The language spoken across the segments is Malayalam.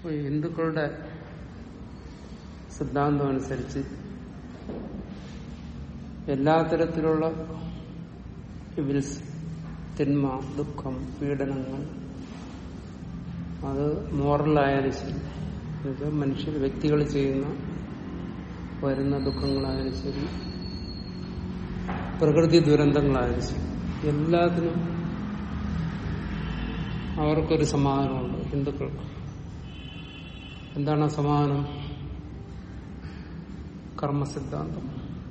ഇപ്പൊ ഹിന്ദുക്കളുടെ സിദ്ധാന്തം അനുസരിച്ച് എല്ലാ തരത്തിലുള്ള ഇവിൽസ് തിന്മ ദുഃഖം പീഡനങ്ങൾ അത് മോറലായാലും ശരി എന്നുവെച്ചാൽ മനുഷ്യർ വ്യക്തികൾ ചെയ്യുന്ന വരുന്ന ദുഃഖങ്ങളായാലും ശരി പ്രകൃതി ദുരന്തങ്ങളായാലും ശരി എല്ലാത്തിനും അവർക്കൊരു സമാധാനമുണ്ട് ഹിന്ദുക്കൾക്ക് എന്താണ് ആ സമാധാനം കർമ്മസിദ്ധാന്തം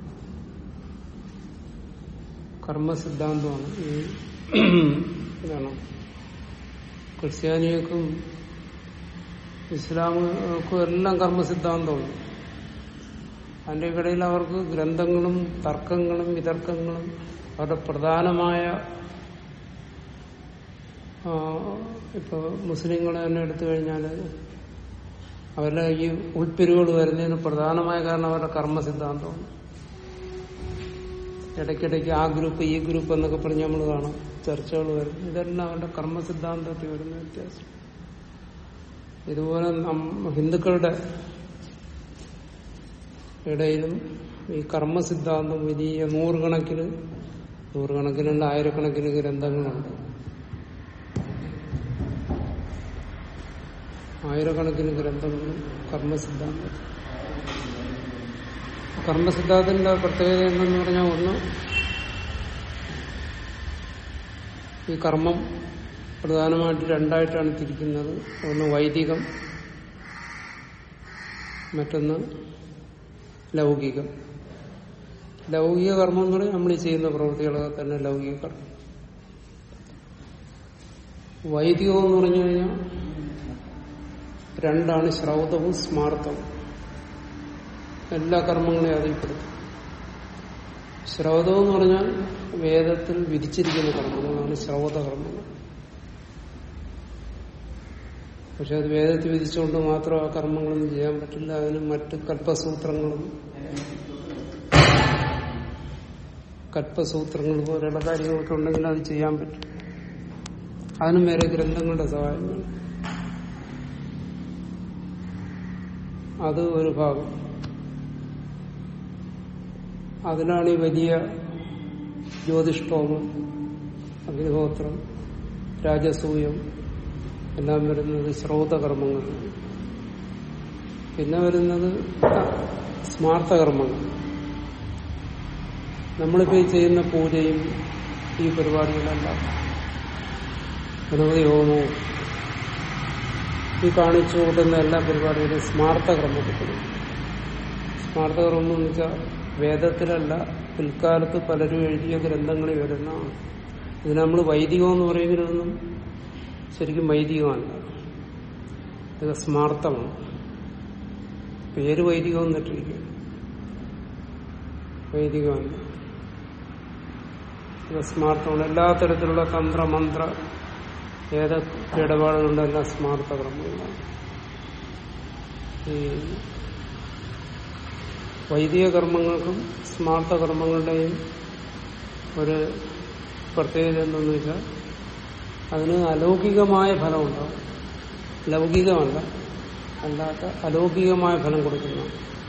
കർമ്മസിദ്ധാന്തമാണ് ഈ എന്താണ് ക്രിസ്ത്യാനികൾക്കും ഇസ്ലാമുകൾക്കും എല്ലാം കർമ്മസിദ്ധാന്തമുണ്ട് അതിന്റെ ഇടയിൽ അവർക്ക് ഗ്രന്ഥങ്ങളും തർക്കങ്ങളും വിതർക്കങ്ങളും അവരുടെ പ്രധാനമായ ആ, ഇപ്പൊ മുസ്ലിങ്ങളെ തന്നെ എടുത്തു കഴിഞ്ഞാൽ അവരുടെ ഈ ഉൾപ്പിരിവുകൾ വരുന്നതിന് പ്രധാനമായ കാരണം അവരുടെ കർമ്മസിദ്ധാന്തമാണ് ഇടയ്ക്കിടയ്ക്ക് ആ ഗ്രൂപ്പ് ഈ ഗ്രൂപ്പ് എന്നൊക്കെ പറഞ്ഞ് നമ്മൾ കാണാം ചർച്ചകൾ വരും ഇതെല്ലാം അവരുടെ കർമ്മസിദ്ധാന്തത്തിൽ വരുന്ന വ്യത്യാസം ഇതുപോലെ നം- ഹിന്ദുക്കളുടെ ഇടയിലും ഈ കർമ്മസിദ്ധാന്തം വലിയ നൂറുകണക്കിന് നൂറുകണക്കിനുള്ള ആയിരക്കണക്കിന് ഗ്രന്ഥങ്ങളുണ്ട് ആയിരക്കണക്കിന് ഗ്രന്ഥങ്ങളും കർമ്മസിദ്ധാന്തം കർമ്മസിദ്ധാന്തത്തിന്റെ പ്രത്യേകത എന്തെന്ന് പറഞ്ഞാൽ ഒന്ന് ഈ കർമ്മം പ്രധാനമായിട്ട് രണ്ടായിട്ടാണ് തിരിക്കുന്നത് ഒന്ന് വൈദികം മറ്റൊന്ന് ലൗകികം ലൗകിക കർമ്മം എന്ന് പറഞ്ഞാൽ നമ്മൾ ഈ ചെയ്യുന്ന പ്രവൃത്തികളൊക്കെ തന്നെ ലൗകിക കർമ്മം വൈദികം എന്ന് പറഞ്ഞു കഴിഞ്ഞാൽ രണ്ടാണ് ശ്രൗതവും സ്മാർത്ഥവും എല്ലാ കർമ്മങ്ങളെയും അതിൽപ്പെടുത്തും ശ്രൗതം എന്ന് പറഞ്ഞാൽ വേദത്തിൽ വിധിച്ചിരിക്കുന്ന കർമ്മങ്ങളാണ് ശ്രൗത കർമ്മങ്ങൾ പക്ഷെ അത് വേദത്തിൽ വിധിച്ചുകൊണ്ട് മാത്രം ആ കർമ്മങ്ങളൊന്നും ചെയ്യാൻ പറ്റില്ല അതിന് മറ്റ് കൽപ്പസൂത്രങ്ങളും കൽപ്പസൂത്രങ്ങൾ പോലെയുള്ള കാര്യങ്ങളൊക്കെ ഉണ്ടെങ്കിൽ അത് ചെയ്യാൻ പറ്റും അതിനും വേറെ ഗ്രന്ഥങ്ങളുടെ സഹായം വേണം അത് ഒരു ഭാഗം അതിനാണ് ഈ വലിയ ജ്യോതിഷ്ഠോമം അഗ്നിഹോത്രം രാജസൂയം എല്ലാം വരുന്നത് ശ്രോതകർമ്മങ്ങൾ പിന്നെ വരുന്നത് സ്മാർത്ഥകർമ്മങ്ങൾ നമ്മളിപ്പോ ഈ ചെയ്യുന്ന പൂജയും ഈ പരിപാടികളെല്ലാം ഗണപതി ഹോമവും ഈ കാണിച്ചു കൂട്ടുന്ന എല്ലാ പരിപാടികളും സ്മാർത്ഥകർമ്മത്തിൽ സ്മാർത്ഥകർമ്മം എന്ന് വെച്ചാൽ വേദത്തിലല്ല പിൽക്കാലത്ത് പലരും എഴുതിയ ഗ്രന്ഥങ്ങളിൽ വരുന്നതാണ് ഇത് നമ്മൾ വൈദികം എന്ന് പറയുന്നതൊന്നും ശരിക്കും വൈദികമല്ല ഇത് സ്മാർത്ഥമാണ് പേര് വൈദികം എന്നിട്ടിരിക്കുക വൈദികമല്ല ഇത് സ്മാർത്ഥമാണ് എല്ലാ തരത്തിലുള്ള തന്ത്രമന്ത്ര ഏതൊക്കെ ഇടപാടുകളുണ്ടെല്ലാം സ്മാർത്ഥ കർമ്മങ്ങളാണ് ഈ വൈദിക കർമ്മങ്ങൾക്കും സ്മാർത്ഥ കർമ്മങ്ങളുടെയും ഒരു പ്രത്യേകത എന്തെന്ന് വെച്ചാൽ അതിന് അലൗകികമായ ഫലം ഉണ്ടാവും ലൗകികമല്ല അല്ലാത്ത അലൗകികമായ ഫലം കൊടുക്കുന്ന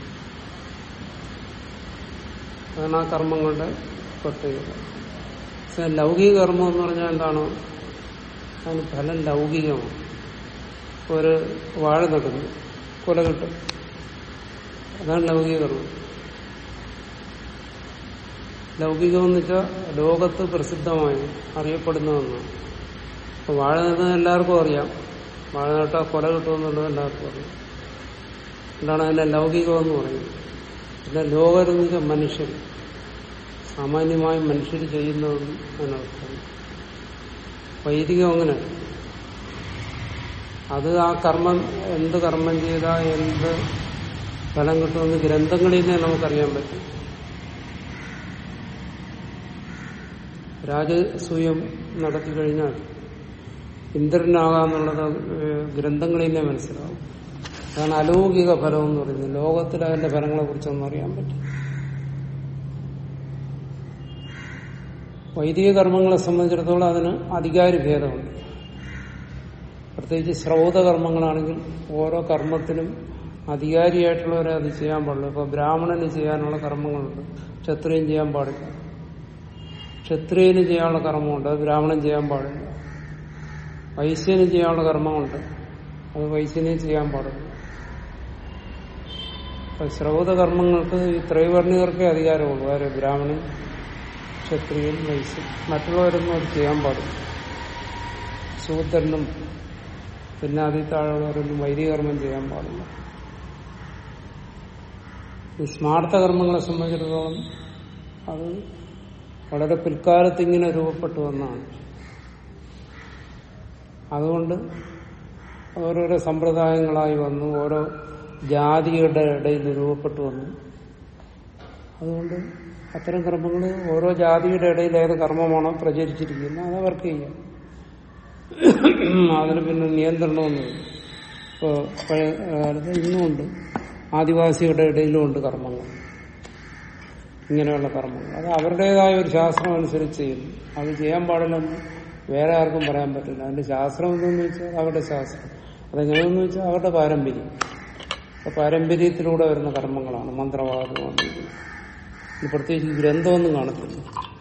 അതാണ് ആ കർമ്മങ്ങളുടെ പ്രത്യേകത പക്ഷെ ലൗകിക കർമ്മം എന്ന് പറഞ്ഞാൽ എന്താണ് അതിന് ഫലം ലൗകികമാണ് ഒരു വാഴ നടുന്നു കൊല കിട്ടും അതാണ് ലൗകിക കർമ്മം ലൗകികം എന്ന് വെച്ചാൽ ലോകത്ത് പ്രസിദ്ധമായി അറിയപ്പെടുന്ന ഒന്നാണ് അപ്പൊ വാഴ നടുന്നത് എല്ലാവർക്കും അറിയാം വാഴ നട്ടാൽ കൊല കിട്ടുമെന്നുള്ളത് എല്ലാവർക്കും അറിയാം എന്താണ് അതിന്റെ ലൗകികം എന്ന് പറയുന്നത് പിന്നെ ലോകരെന്ന് വെച്ചാൽ മനുഷ്യർ സാമാന്യമായി മനുഷ്യർ ചെയ്യുന്നതെന്ന് അതിനർത്ഥം വൈദികം അങ്ങനെ അത് ആ കർമ്മം എന്ത് കർമ്മം ചെയ്താൽ എന്ത് ഫലം കിട്ടുമെന്ന് ഗ്രന്ഥങ്ങളിൽ നിന്ന് നമുക്കറിയാൻ പറ്റും രാജസൂയം നടത്തി കഴിഞ്ഞാൽ ഇന്ദ്രനാകാന്നുള്ളത് ഏഹ് ഗ്രന്ഥങ്ങളിൽ നിന്നേ മനസ്സിലാവും അതാണ് അലൗകിക ഫലം എന്ന് പറയുന്നത് ലോകത്തിൽ അതിന്റെ ഫലങ്ങളെ കുറിച്ചൊന്നും അറിയാൻ പറ്റും വൈദിക കർമ്മങ്ങളെ സംബന്ധിച്ചിടത്തോളം അതിന് അധികാരി ഭേദമുണ്ട് പ്രത്യേകിച്ച് ശ്രൗതകർമ്മങ്ങളാണെങ്കിൽ ഓരോ കർമ്മത്തിനും അധികാരിയായിട്ടുള്ളവരെ അത് ചെയ്യാൻ പാടുള്ളൂ ഇപ്പൊ ബ്രാഹ്മണന് ചെയ്യാനുള്ള കർമ്മങ്ങളുണ്ട് ക്ഷത്രിയൻ ചെയ്യാൻ പാടില്ല ക്ഷത്രിയന് ചെയ്യാനുള്ള കർമ്മമുണ്ട് അത് ബ്രാഹ്മണൻ ചെയ്യാൻ പാടില്ല വൈശ്യന് ചെയ്യാനുള്ള കർമ്മമുണ്ട് അത് വൈശ്യനെ ചെയ്യാൻ പാടില്ല അപ്പൊ ശ്രൗത കർമ്മങ്ങൾക്ക് ഈ ത്രൈവർണികർക്കേ അധികാരമുള്ളൂ ആര് ബ്രാഹ്മണൻ ക്ഷത്രിയൻ വൈശ്യൻ മറ്റുള്ളവരൊന്നും അത് ചെയ്യാൻ പാടില്ല ശൂദ്രനും പിന്നെ അതിൽ താഴെയുള്ളവരൊന്നും വൈദികർമ്മം ചെയ്യാൻ പാടില്ല ഈ സ്മാർത്ഥ കർമ്മങ്ങളെ സംബന്ധിച്ചിടത്തോളം അത് വളരെ പിൽക്കാലത്ത് ഇങ്ങനെ രൂപപ്പെട്ടു വന്നതാണ് അതുകൊണ്ട് ഓരോരോ സമ്പ്രദായങ്ങളായി വന്നു ഓരോ ജാതിയുടെ ഇടയിൽ രൂപപ്പെട്ടു വന്നു അതുകൊണ്ട് അത്തരം കർമ്മങ്ങൾ ഓരോ ജാതിയുടെ ഇടയിൽ ഏത് കർമ്മമാണോ പ്രചരിച്ചിരിക്കുന്നത് അത് അവർക്ക് ചെയ്യാം അതിന് പിന്നെ നിയന്ത്രണമൊന്നുമില്ല ഇപ്പോ പഴയ കാലത്ത് ഇന്നുമുണ്ട് ആദിവാസികളുടെ ഇടയിലും ഉണ്ട് കർമ്മങ്ങൾ ഇങ്ങനെയുള്ള കർമ്മങ്ങൾ അത് അവരുടേതായ ഒരു ശാസ്ത്രം അനുസരിച്ച് ചെയ്യുന്നു അത് ചെയ്യാൻ പാടില്ലെന്ന് വേറെ ആർക്കും പറയാൻ പറ്റില്ല അതിന്റെ ശാസ്ത്രം എന്തെന്ന് വെച്ചാൽ അവരുടെ ശാസ്ത്രം അതെങ്ങനെയെന്ന് വെച്ചാൽ അവരുടെ പാരമ്പര്യം അപ്പൊ പാരമ്പര്യത്തിലൂടെ വരുന്ന കർമ്മങ്ങളാണ് മന്ത്രവാദം ഇത് പ്രത്യേകിച്ച് ഗ്രന്ഥമൊന്നും കാണത്തില്ല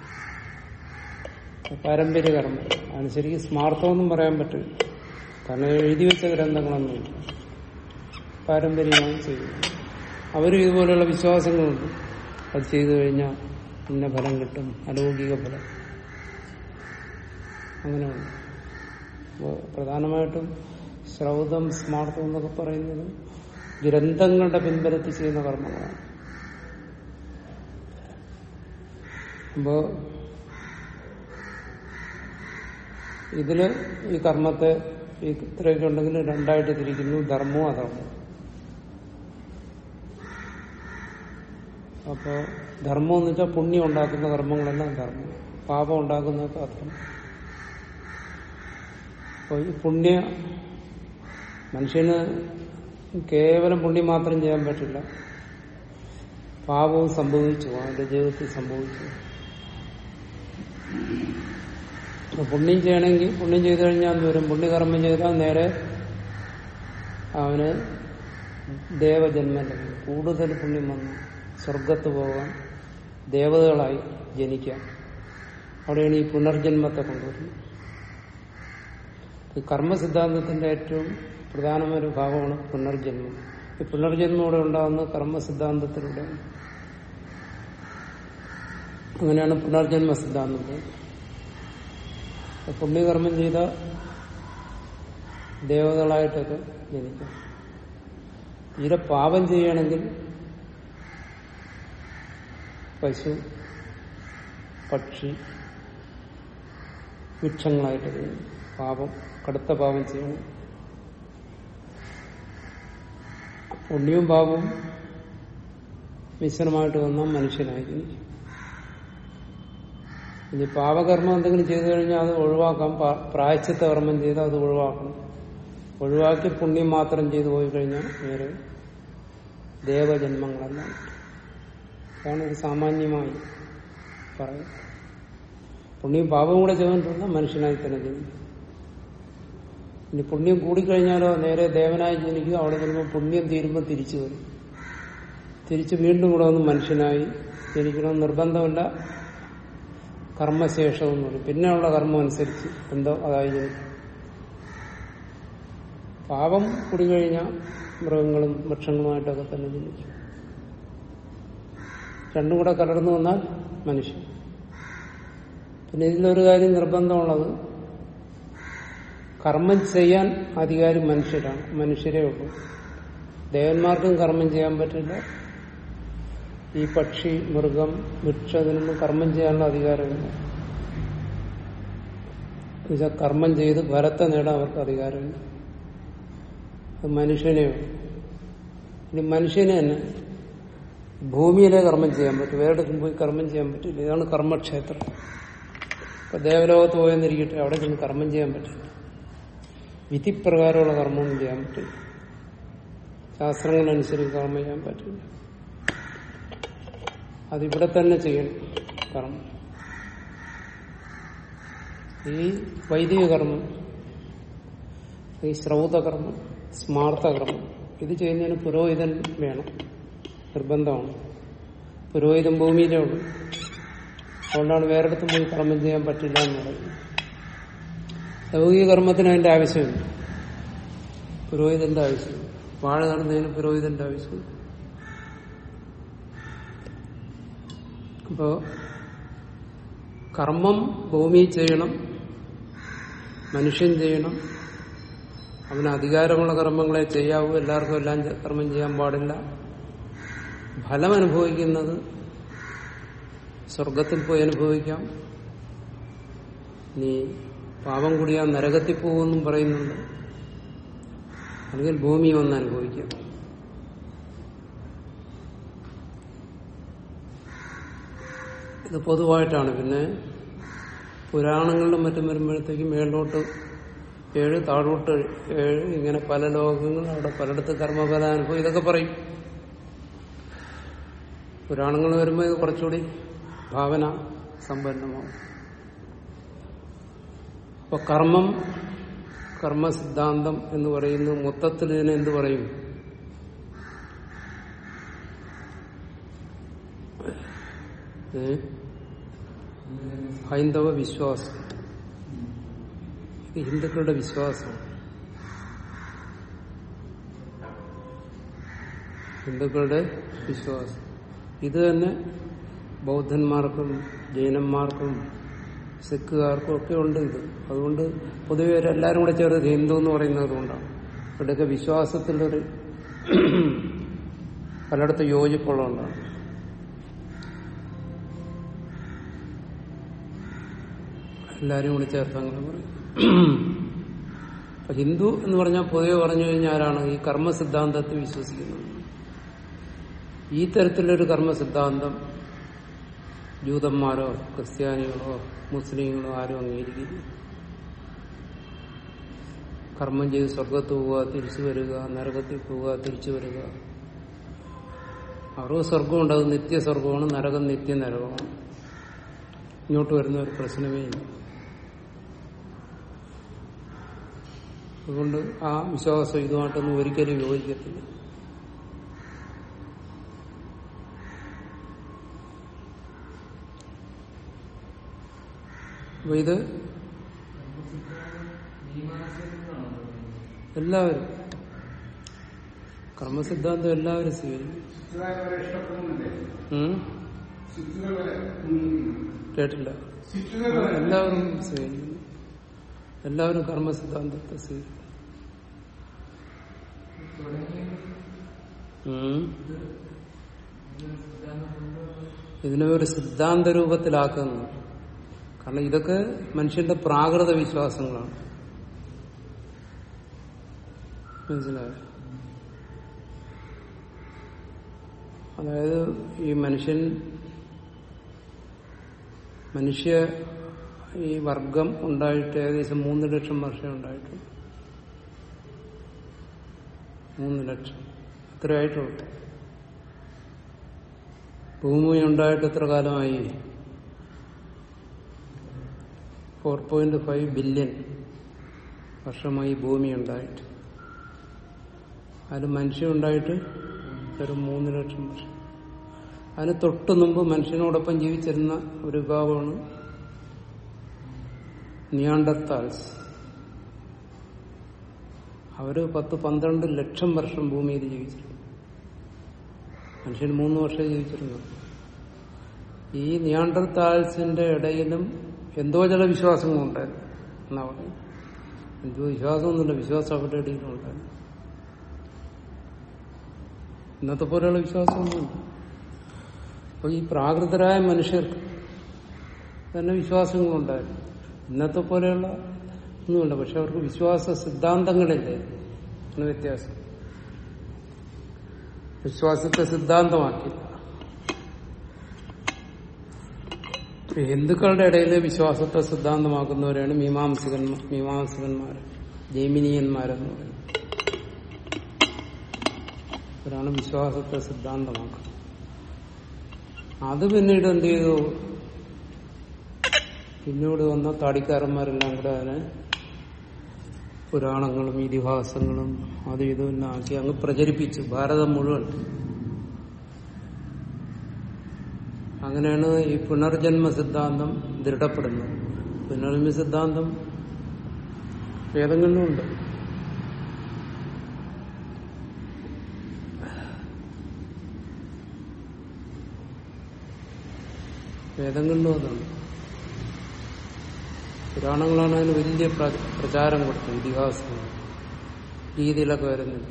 പാരമ്പര്യ കർമ്മം അതിന് ശരിക്കും സ്മാർത്ഥമൊന്നും പറയാൻ പറ്റില്ല കാരണം എഴുതി വെച്ച ഗ്രന്ഥങ്ങളൊന്നുമില്ല പാരമ്പര്യമായി ചെയ്യുന്നത് അവരും ഇതുപോലെയുള്ള വിശ്വാസങ്ങളുണ്ട് അത് ചെയ്തു കഴിഞ്ഞാൽ ഇന്ന ഫലം കിട്ടും അലൗകിക ഫലം അങ്ങനെയുണ്ട് അപ്പോൾ പ്രധാനമായിട്ടും ശ്രൗതം സ്മാർത്ഥം എന്നൊക്കെ പറയുന്നത് ഗ്രന്ഥങ്ങളുടെ പിൻബലത്തിൽ ചെയ്യുന്ന കർമ്മങ്ങളാണ് അപ്പോ ഇതില് ഈ കർമ്മത്തെ ഈ ഇത്രയൊക്കെ ഉണ്ടെങ്കിൽ രണ്ടായിട്ട് തിരിക്കുന്നു ധർമ്മവും അധർമ്മവും അപ്പോ ധർമ്മം എന്ന് വെച്ചാൽ പുണ്യം ഉണ്ടാക്കുന്ന കർമ്മങ്ങളെല്ലാം ധർമ്മം പാപം ഉണ്ടാക്കുന്നതൊക്കെ അധർമ്മം അപ്പോൾ ഈ പുണ്യ മനുഷ്യന് കേവലം പുണ്യം മാത്രം ചെയ്യാൻ പറ്റില്ല പാപവും സംഭവിച്ചു അവന്റെ ജീവിതത്തിൽ സംഭവിച്ചു അപ്പൊ പുണ്യം ചെയ്യണമെങ്കിൽ പുണ്യം ചെയ്തു കഴിഞ്ഞാൽ എന്ത് വരും പുണ്യകർമ്മം ചെയ്താൽ നേരെ അവന് ദേവജന്മം ലഭിക്കും കൂടുതൽ പുണ്യം വന്നു സ്വർഗത്ത് പോകാൻ ദേവതകളായി ജനിക്കാം അവിടെയാണ് ഈ പുനർജന്മത്തെ കൊണ്ടുവരുന്നത് ഈ കർമ്മസിദ്ധാന്തത്തിന്റെ ഏറ്റവും പ്രധാനമായ ഒരു ഭാഗമാണ് പുനർജന്മം ഈ പുനർജന്മം ഇവിടെ ഉണ്ടാകുന്ന കർമ്മസിദ്ധാന്തത്തിലൂടെ അങ്ങനെയാണ് പുനർജന്മ സിദ്ധാന്തം പുണ്യകർമ്മം ചെയ്ത ദേവതകളായിട്ടൊക്കെ ജനിക്കാം തീരെ പാപം ചെയ്യണമെങ്കിൽ പശു പക്ഷി വൃക്ഷങ്ങളായിട്ട് ചെയ്യണം പാപം കടുത്ത പാപം ചെയ്യണം പുണ്യവും പാപവും മിശ്രമായിട്ട് വന്നാൽ മനുഷ്യനായി ജനിക്കും ഇനി പാപകർമ്മം എന്തെങ്കിലും ചെയ്തു കഴിഞ്ഞാൽ അത് ഒഴിവാക്കാം പ്രായച്ചിത്ത കർമ്മം ചെയ്താൽ അത് ഒഴിവാക്കണം ഒഴിവാക്കി പുണ്യം മാത്രം ചെയ്തു പോയി കഴിഞ്ഞാൽ നേരെ ദേവജന്മങ്ങളെല്ലാം അതാണ് ഒരു സാമാന്യമായി പറയും പുണ്യം പാപം കൂടെ ചെയ്തുകൊണ്ടിരുന്ന മനുഷ്യനായി തന്നെ ജനിക്കും ഇനി പുണ്യം കൂടിക്കഴിഞ്ഞാലോ നേരെ ദേവനായി ജനിക്കുക അവിടെ ചെല്ലുമ്പോൾ പുണ്യം തീരുമ്പോൾ തിരിച്ചു വരും തിരിച്ച് വീണ്ടും കൂടെ ഒന്ന് മനുഷ്യനായി ജനിക്കണമെന്ന് നിർബന്ധമില്ല കർമ്മശേഷം എന്ന് പറയും പിന്നെയുള്ള കർമ്മം അനുസരിച്ച് എന്തോ അതായി ജനിക്കും പാപം കുടികഴിഞ്ഞാൽ മൃഗങ്ങളും വൃക്ഷങ്ങളുമായിട്ടൊക്കെ തന്നെ ജനിക്കും രണ്ടും കൂടെ കലർന്നു വന്നാൽ മനുഷ്യൻ പിന്നെ ഇതിലൊരു കാര്യം നിർബന്ധമുള്ളത് കർമ്മം ചെയ്യാൻ അധികാരി മനുഷ്യരാണ് മനുഷ്യരേ ഉള്ളൂ ദേവന്മാർക്കും കർമ്മം ചെയ്യാൻ പറ്റില്ല ഈ പക്ഷി മൃഗം വൃക്ഷം ഇതിനൊന്നും കർമ്മം ചെയ്യാനുള്ള അധികാരമില്ല എന്നുവെച്ചാൽ കർമ്മം ചെയ്ത് ഫലത്തെ നേടാൻ അവർക്ക് അധികാരമില്ല അത് മനുഷ്യനെ ഉള്ളൂ ഇനി മനുഷ്യനെ തന്നെ ഭൂമിയിലെ കർമ്മം ചെയ്യാൻ പറ്റും വേറെ പോയി കർമ്മം ചെയ്യാൻ പറ്റില്ല ഇതാണ് കർമ്മക്ഷേത്രം ഇപ്പൊ ദേവലോകത്ത് പോയെന്നിരിക്കട്ടെ അവിടെ ചെന്ന് കർമ്മം ചെയ്യാൻ പറ്റില്ല വിധിപ്രകാരമുള്ള കർമ്മമൊന്നും ചെയ്യാൻ പറ്റില്ല ശാസ്ത്രങ്ങളനുസരിച്ച് കർമ്മം ചെയ്യാൻ പറ്റില്ല അതിവിടെ തന്നെ ചെയ്യണം കർമ്മം ഈ വൈദിക കർമ്മം ഈ ശ്രൗതകർമ്മം സ്മാർത്ഥകർമ്മം ഇത് ചെയ്യുന്നതിന് പുരോഹിതൻ വേണം നിർബന്ധമാണ് പുരോഹിതൻ ഭൂമിയിലേ ഉള്ളൂ അതുകൊണ്ടാണ് വേറെടുത്തും പോയി കർമ്മം ചെയ്യാൻ പറ്റില്ല എന്ന് പറയുന്നത് ലൗകിക കർമ്മത്തിന് അതിന്റെ ആവശ്യമില്ല പുരോഹിതന്റെ ആവശ്യമില്ല വാഴ നടന്നതിന് പുരോഹിതന്റെ ആവശ്യമില്ല അപ്പോ കർമ്മം ഭൂമി ചെയ്യണം മനുഷ്യൻ ചെയ്യണം അവന് അധികാരമുള്ള കർമ്മങ്ങളെ ചെയ്യാവൂ എല്ലാവർക്കും എല്ലാം ചെ- കർമ്മം ചെയ്യാൻ പാടില്ല ഫലം അനുഭവിക്കുന്നത് സ്വർഗത്തിൽ പോയി അനുഭവിക്കാം നീ പാപം കൂടിയാ നരകത്തിൽ പോകുമെന്നും പറയുന്നുണ്ട് അല്ലെങ്കിൽ ഭൂമി വന്ന് അനുഭവിക്കാം ഇത് പൊതുവായിട്ടാണ് പിന്നെ പുരാണങ്ങളിലും മറ്റും വരുമ്പോഴത്തേക്കും മേളിലോട്ട് ഏഴ് താഴോട്ട് ഏഴ് ഇങ്ങനെ പല ലോകങ്ങൾ അവിടെ പലയിടത്ത് കർമ്മഫലാനുഭവം ഇതൊക്കെ പറയും പുരാണങ്ങൾ വരുമ്പോൾ ഇത് കുറച്ചുകൂടി ഭാവന സമ്പന്നമാവും അപ്പൊ കർമ്മം കർമ്മ സിദ്ധാന്തം എന്ന് പറയുന്നത് മൊത്തത്തിൽ ഇതിനെ എന്ത് പറയും ഏ? ഹൈന്ദവ വിശ്വാസം ഇത് ഹിന്ദുക്കളുടെ വിശ്വാസം ഹിന്ദുക്കളുടെ വിശ്വാസം ഇത് തന്നെ ബൗദ്ധന്മാർക്കും ജൈനന്മാർക്കും സിഖുകാർക്കും ഒക്കെ ഉണ്ട് ഇത് അതുകൊണ്ട് പൊതുവെ ഇവരെല്ലാരും കൂടെ ചേർത്ത് ഹിന്ദു എന്ന് പറയുന്നത് കൊണ്ടാണ് ഇവിടെയൊക്കെ വിശ്വാസത്തിലൊരു പലയിടത്തും യോജിപ്പുള്ളതുകൊണ്ടാണ് എല്ലാരും കൂടി ചേർത്ത് അങ്ങനെ പറയും അപ്പൊ ഹിന്ദു എന്ന് പറഞ്ഞാൽ പൊതുവെ പറഞ്ഞു കഴിഞ്ഞാൽ ആരാണ് ഈ കർമ്മ സിദ്ധാന്തത്തിൽ വിശ്വസിക്കുന്നത് ഈ തരത്തിലൊരു കർമ്മ സിദ്ധാന്തം ജൂതന്മാരോ ക്രിസ്ത്യാനികളോ മുസ്ലിങ്ങളോ ആരും അംഗീകരിക്കില്ല കർമ്മം ചെയ്ത് സ്വർഗത്ത് പോവുക തിരിച്ചു വരിക നരകത്തിൽ പോവുക തിരിച്ചു വരിക അവർക്ക് സ്വർഗമുണ്ട് അത് നിത്യസ്വർഗമാണ് നരകം നിത്യ നരകമാണ് ഇങ്ങോട്ട് വരുന്ന ഒരു പ്രശ്നമേ ഇല്ല അതുകൊണ്ട് ആ വിശ്വാസം ഇതുമായിട്ടൊന്നും ഒരിക്കലും യോജിക്കത്തില്ല അപ്പൊ ഇത് എല്ലാവരും കർമ്മസിദ്ധാന്തം എല്ലാവരും സ്വീകരിക്കും സിദ്ധുകാരെ ഇഷ്ടപ്പെടുന്നില്ലേ ഉം? സിദ്ധുകൾ വരെ അംഗീകരിക്കുന്നു. കേട്ടില്ല സിദ്ധുകൾ വരെ എല്ലാവരും സ്വീകരിക്കുന്നു എല്ലാവരും കർമ്മസിദ്ധാന്തത്തെ സ്വീകരിക്കും ഉം. ഇതിനെ ഒരു സിദ്ധാന്ത രൂപത്തിലാക്കുന്നു കാരണം ഇതൊക്കെ മനുഷ്യന്റെ പ്രാകൃത വിശ്വാസങ്ങളാണ് മനസ്സിലായോ അതായത് ഈ മനുഷ്യൻ മനുഷ്യ ഈ വർഗം ഉണ്ടായിട്ട് ഏകദേശം മൂന്ന് ലക്ഷം വർഷം ഉണ്ടായിട്ടുണ്ട് മൂന്ന് ലക്ഷം അത്രയായിട്ടുള്ളൂ ഭൂമി ഉണ്ടായിട്ട് എത്ര കാലമായി ഫോർ പോയിന്റ് ഫൈവ് ബില്യൺ വർഷമായി ഭൂമി ഉണ്ടായിട്ട് അതിൽ മനുഷ്യൻ ഉണ്ടായിട്ട് ഒരു മൂന്ന് ലക്ഷം വർഷം അതിന് തൊട്ട് മുമ്പ് മനുഷ്യനോടൊപ്പം ജീവിച്ചിരുന്ന ഒരു വിഭാഗമാണ് നിയാണ്ടർത്താൽസ് അവര് പത്ത് പന്ത്രണ്ട് ലക്ഷം വർഷം ഭൂമിയിൽ ജീവിച്ചിരുന്നു മനുഷ്യൻ മൂന്ന് വർഷം ജീവിച്ചിരുന്നു ഈ നിയാണ്ടർത്താൽസിന്റെ ഇടയിലും എന്തോ ചില വിശ്വാസങ്ങളുണ്ടായിരുന്നു എന്നാ പറയുന്നത് എന്തോ വിശ്വാസമൊന്നുമില്ല വിശ്വാസം അവരുടെ ഇടയിലുണ്ടായിരുന്നു ഇന്നത്തെ പോലെയുള്ള വിശ്വാസമൊന്നുമില്ല അപ്പൊ ഈ പ്രാകൃതരായ മനുഷ്യർക്ക് തന്നെ വിശ്വാസങ്ങളുണ്ടായിരുന്നു ഇന്നത്തെ പോലെയുള്ള ഒന്നുമില്ല പക്ഷെ അവർക്ക് വിശ്വാസ സിദ്ധാന്തങ്ങളില്ലേ ആണ് വ്യത്യാസം വിശ്വാസത്തെ സിദ്ധാന്തമാക്കി ഈ ഹിന്ദുക്കളുടെ ഇടയിൽ വിശ്വാസത്തെ സിദ്ധാന്തമാക്കുന്നവരാണ് മീമാംസകന്മാർ മീമാംസകന്മാർ ജൈമിനിയന്മാരെന്ന് പറയുന്നത് അവരാണ് വിശ്വാസത്തെ സിദ്ധാന്തമാക്കുന്നത് അത് പിന്നീട് എന്ത് ചെയ്തു പിന്നീട് വന്ന താടിക്കാരന്മാരെല്ലാം കൂടെ അതിനെ പുരാണങ്ങളും ഇതിഹാസങ്ങളും അതും ഇതും എല്ലാം ആക്കി അങ്ങ് പ്രചരിപ്പിച്ചു ഭാരതം മുഴുവൻ അങ്ങനെയാണ് ഈ പുനർജന്മ സിദ്ധാന്തം ദൃഢപ്പെടുന്നത് പുനർജന്മ സിദ്ധാന്തം വേദങ്ങളിലുണ്ട് വേദങ്ങളിലും അതാണ് പുരാണങ്ങളാണ് അതിന് വലിയ പ്ര- പ്രചാരം കൊടുത്തത് ഇതിഹാസങ്ങൾ രീതിയിലൊക്കെ വരുന്നില്ല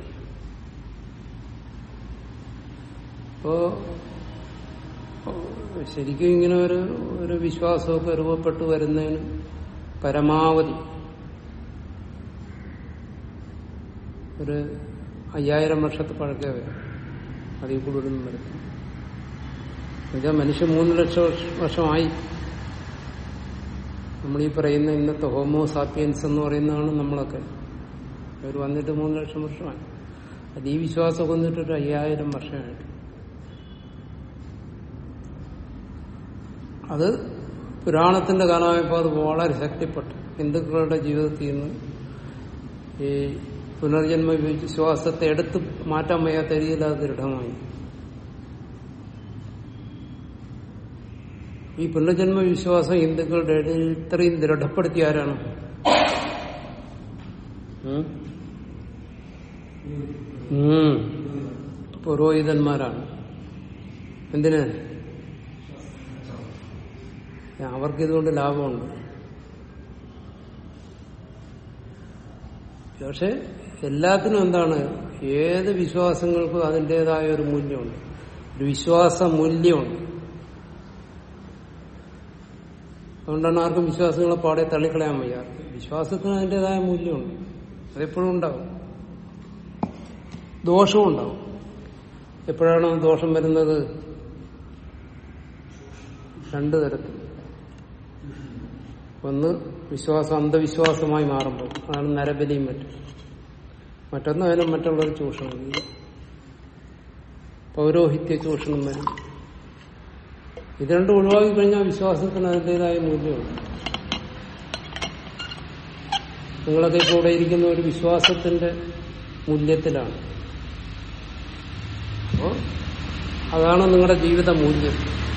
അപ്പോ ശരിക്കും ഇങ്ങനെ ഒരു ഒരു വിശ്വാസമൊക്കെ രൂപപ്പെട്ടു വരുന്നതിന് പരമാവധി ഒരു അയ്യായിരം വർഷത്തെ പഴക്കേ വരും അതിൽ കൂടുതലൊന്നും വരും എന്നുവെച്ചാൽ മനുഷ്യൻ മൂന്ന് ലക്ഷം വർഷ- വർഷമായി നമ്മൾ ഈ പറയുന്ന ഇന്നത്തെ ഹോമോ സാപ്പിയൻസ് എന്ന് പറയുന്നതാണ് നമ്മളൊക്കെ അവർ വന്നിട്ട് മൂന്ന് ലക്ഷം വർഷമായി അത് ഈ വിശ്വാസം വന്നിട്ട് ഒരു അയ്യായിരം വർഷമായിട്ട് അത് പുരാണത്തിന്റെ കാലമായപ്പോൾ അത് വളരെ ശക്തിപ്പെട്ടു ഹിന്ദുക്കളുടെ ജീവിതത്തിൽ നിന്ന് ഈ പുനർജന്മ വിശ്വാസത്തെ എടുത്തു മാറ്റാൻ വയ്യാത്ത രീതിയിൽ അത് ദൃഢമായി ഈ പുനർജന്മ വിശ്വാസം ഹിന്ദുക്കളുടെ ഇടയിൽ ഇത്രയും ദൃഢപ്പെടുത്തിയ ആരാണ് ഉം? ഉം. പുരോഹിതന്മാരാണ് എന്തിന് അവർക്കിതുകൊണ്ട് ലാഭമുണ്ട് പക്ഷെ എല്ലാത്തിനും എന്താണ് ഏത് വിശ്വാസങ്ങൾക്കും അതിൻ്റെതായ ഒരു മൂല്യമുണ്ട് ഒരു വിശ്വാസ മൂല്യമുണ്ട് അതുകൊണ്ടാണ് ആർക്കും വിശ്വാസങ്ങളെ പാടെ തള്ളിക്കളയാൻ വയ്യ വിശ്വാസത്തിന് അതിൻ്റെതായ മൂല്യമുണ്ട് അതെപ്പോഴും ഉണ്ടാവും ദോഷവും ഉണ്ടാവും എപ്പോഴാണ് ദോഷം വരുന്നത് രണ്ടു തരത്തിൽ ഒന്ന് വിശ്വാസം അന്ധവിശ്വാസമായി മാറുമ്പോൾ അതാണ് നരബലിയും മറ്റും മറ്റൊന്ന് അതിനും മറ്റുള്ളവർ ചൂഷണം ചെയ്യും പൗരോഹിത്യ ചൂഷണം വരും ഇത് രണ്ടും ഒഴിവാക്കി കഴിഞ്ഞാൽ വിശ്വാസത്തിന് അതിൻ്റെതായ മൂല്യമുണ്ട് നിങ്ങളൊക്കെ ഇപ്പോൾ ഇവിടെ ഇരിക്കുന്ന ഒരു വിശ്വാസത്തിന്റെ മൂല്യത്തിലാണ് അപ്പോ അതാണ് നിങ്ങളുടെ ജീവിത മൂല്യം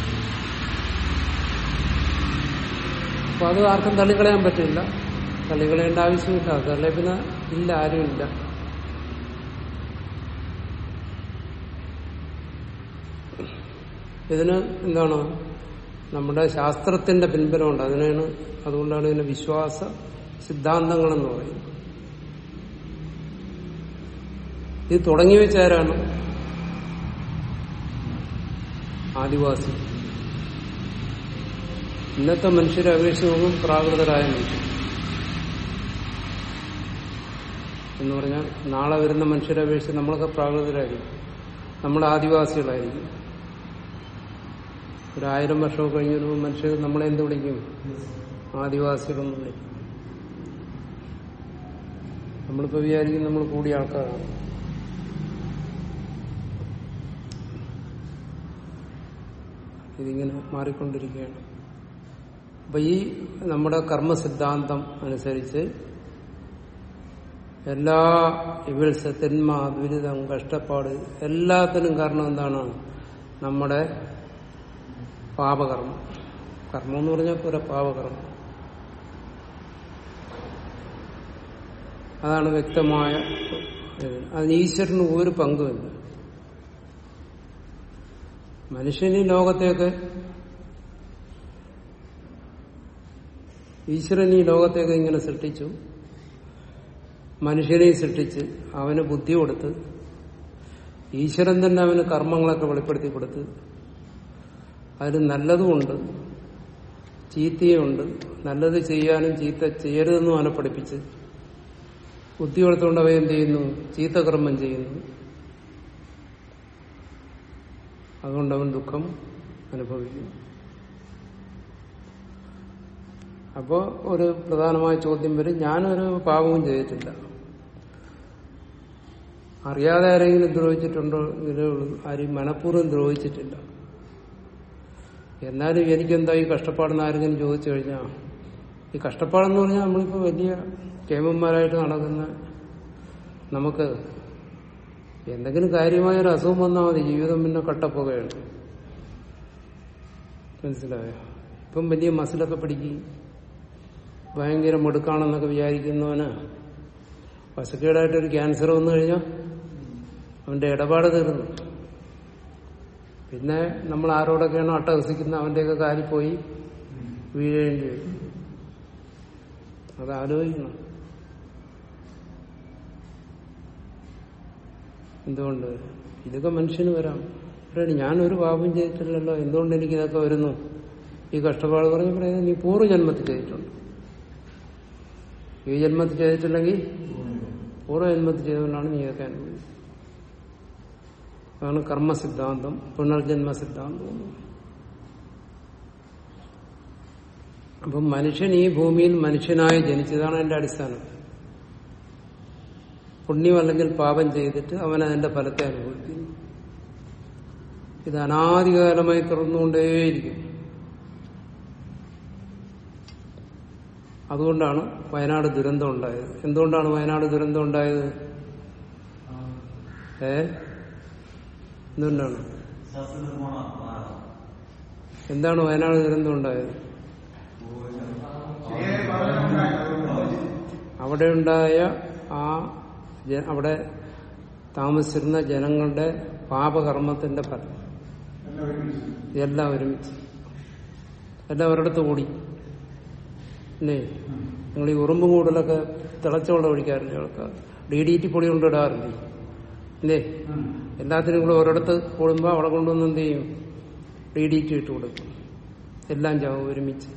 അപ്പൊ അത് ആർക്കും തള്ളിക്കളയാൻ പറ്റില്ല തള്ളിക്കളയേണ്ട ആവശ്യമില്ല അതല്ലേ പിന്നെ ഇല്ല ആരുമില്ല ഇതിന് എന്താണ് നമ്മുടെ ശാസ്ത്രത്തിന്റെ പിൻബലമുണ്ട് അതിനാണ് അതുകൊണ്ടാണ് ഇതിന് വിശ്വാസ സിദ്ധാന്തങ്ങളെന്ന് പറയുന്നത് ഇത് തുടങ്ങി വെച്ചാരാണ് ആദിവാസി ഇന്നത്തെ മനുഷ്യരെ അപേക്ഷിച്ച് നോക്കും പ്രാകൃതരായ മനുഷ്യർ എന്ന് പറഞ്ഞാൽ നാളെ വരുന്ന മനുഷ്യരെ അപേക്ഷിച്ച് നമ്മളൊക്കെ പ്രാകൃതരായിരിക്കും നമ്മൾ ആദിവാസികളായിരിക്കും ഒരു ആയിരം വർഷമൊക്കെ കഴിഞ്ഞൊരു മനുഷ്യർ നമ്മളെ എന്ത് വിളിക്കും ആദിവാസികളെന്ന് വിളിക്കും നമ്മളിപ്പോ വിചാരിക്കും നമ്മൾ കൂടിയ ആൾക്കാരാണ് ഇതിങ്ങനെ മാറിക്കൊണ്ടിരിക്കുകയാണ് അപ്പൊ ഈ നമ്മുടെ കർമ്മ സിദ്ധാന്തം അനുസരിച്ച് എല്ലാ ഇവിൾസ് തിന്മ ദുരിതം കഷ്ടപ്പാട് എല്ലാത്തിനും കാരണം എന്താണ് നമ്മുടെ പാപകർമ്മം കർമ്മം എന്ന് പറഞ്ഞാൽ പോരാ പാപകർമ്മം അതാണ് വ്യക്തമായ ഇത്. അതിന് ഈശ്വരന് ഒരു പങ്കുമില്ല മനുഷ്യൻ ഈ ലോകത്തേക്ക് ഈശ്വരൻ ഈ ലോകത്തേക്ക് ഇങ്ങനെ സൃഷ്ടിച്ചു മനുഷ്യനെ സൃഷ്ടിച്ച് അവന് ബുദ്ധി കൊടുത്ത് ഈശ്വരൻ തന്നെ അവന് കർമ്മങ്ങളൊക്കെ വെളിപ്പെടുത്തി കൊടുത്ത് അതിൽ നല്ലതുമുണ്ട് ചീത്തയുമുണ്ട് നല്ലത് ചെയ്യാനും ചീത്ത ചെയ്യരുതെന്നും അവനെ പഠിപ്പിച്ച് ബുദ്ധി കൊടുത്തുകൊണ്ട് അവ എന്ത് ചെയ്യുന്നു ചീത്ത കർമ്മം ചെയ്യുന്നു അതുകൊണ്ട് അവൻ ദുഃഖം അനുഭവിക്കുന്നു അപ്പോ ഒരു പ്രധാനമായ ചോദ്യം വരും ഞാനൊരു പാപവും ചെയ്തിട്ടില്ല അറിയാതെ ആരെങ്കിലും ദ്രോഹിച്ചിട്ടുണ്ടോ ഇതിലേ ഉള്ളൂ ആരെയും മനഃപൂർവ്വം ദ്രോഹിച്ചിട്ടില്ല എന്നാലും എനിക്കെന്താ ഈ കഷ്ടപ്പാടെന്ന് ആരെങ്കിലും ചോദിച്ചു കഴിഞ്ഞാൽ ഈ കഷ്ടപ്പാടെന്ന് പറഞ്ഞാൽ നമ്മളിപ്പോ വലിയ കേമന്മാരായിട്ട് നടക്കുന്ന നമുക്ക് എന്തെങ്കിലും കാര്യമായ ഒരു അസുഖം വന്നാൽ മതി ജീവിതം പിന്നെ കട്ടപ്പുകയാണ് മനസ്സിലായോ ഇപ്പം വലിയ മസിലൊക്കെ പിടിക്കുകയും ഭയങ്കര മുടുക്കാണെന്നൊക്കെ വിചാരിക്കുന്നവന് വസക്കേടായിട്ടൊരു ക്യാൻസർ വന്നു കഴിഞ്ഞാൽ അവന്റെ ഇടപാട് തീർന്നു പിന്നെ നമ്മൾ ആരോടൊക്കെയാണോ അട്ടഹസിക്കുന്നത് അവന്റെയൊക്കെ കാലിൽ പോയി വീഴേണ്ടി വരും അത് ആലോചിക്കണം എന്തുകൊണ്ട് ഇതൊക്കെ മനുഷ്യന് വരാം പറയണ ഞാനൊരു പാപം ചെയ്തിട്ടില്ലല്ലോ എന്തുകൊണ്ട് എനിക്ക് ഇതൊക്കെ വരുന്നു ഈ കഷ്ടപ്പാട് പറഞ്ഞ് പറയുന്നത് നീ പൂർവ്വജന്മത്തിൽ ചെയ്തിട്ടുണ്ട് ഈ ജന്മത്തിൽ ചെയ്തിട്ടില്ലെങ്കിൽ പൂർവ്വജന്മത്തിൽ ചെയ്തുകൊണ്ടാണ് നീ ഇതൊക്കെ അനുഭവിച്ചത് അതാണ് കർമ്മ സിദ്ധാന്തം പുനർജന്മ സിദ്ധാന്തം അപ്പം മനുഷ്യൻ ഈ ഭൂമിയിൽ മനുഷ്യനായി ജനിച്ചതാണ് എന്റെ അടിസ്ഥാനം പുണ്യം അല്ലെങ്കിൽ പാപം ചെയ്തിട്ട് അവൻ അതിന്റെ ഫലത്തെ അനുഭവിക്കുന്നു ഇത് അനാദികാലമായി തുറന്നുകൊണ്ടേയിരിക്കും അതുകൊണ്ടാണ് വയനാട് ദുരന്തം ഉണ്ടായത് എന്തുകൊണ്ടാണ് വയനാട് ദുരന്തം ഉണ്ടായത് ഏ എന്തുകൊണ്ടാണ് എന്താണ് വയനാട് ദുരന്തം ഉണ്ടായത് ശരിയായ പഠനമുണ്ടായിരുന്നു. അവിടെ ഉണ്ടായ ആ ജ- അവിടെ താമസിച്ചിരുന്ന ജനങ്ങളുടെ പാപകർമ്മത്തിന്റെ ഫലം എല്ലാം ഒരുമിച്ച്. എല്ലാം ഒരുമിച്ച് എല്ലാം ഒരിടത്ത് കൂടി അല്ലേ നിങ്ങൾ ഈ ഉറുമ്പും കൂടുതലൊക്കെ തിളച്ച വെള്ളം ഒഴിക്കാറില്ലേ ആൾക്കാർ ഡി ഡി ടി പൊടി കൊണ്ട് ഇടാറില്ലേ അല്ലേ ഉം. എല്ലാത്തിനും കൂടെ ഒരിടത്ത് കൂടുമ്പോൾ അവിടെ കൊണ്ടുവന്ന് എന്ത് ചെയ്യും ഡി ഡി ടി ഇട്ട് കൊടുക്കും എല്ലാം ചാവും ഒരുമിച്ച്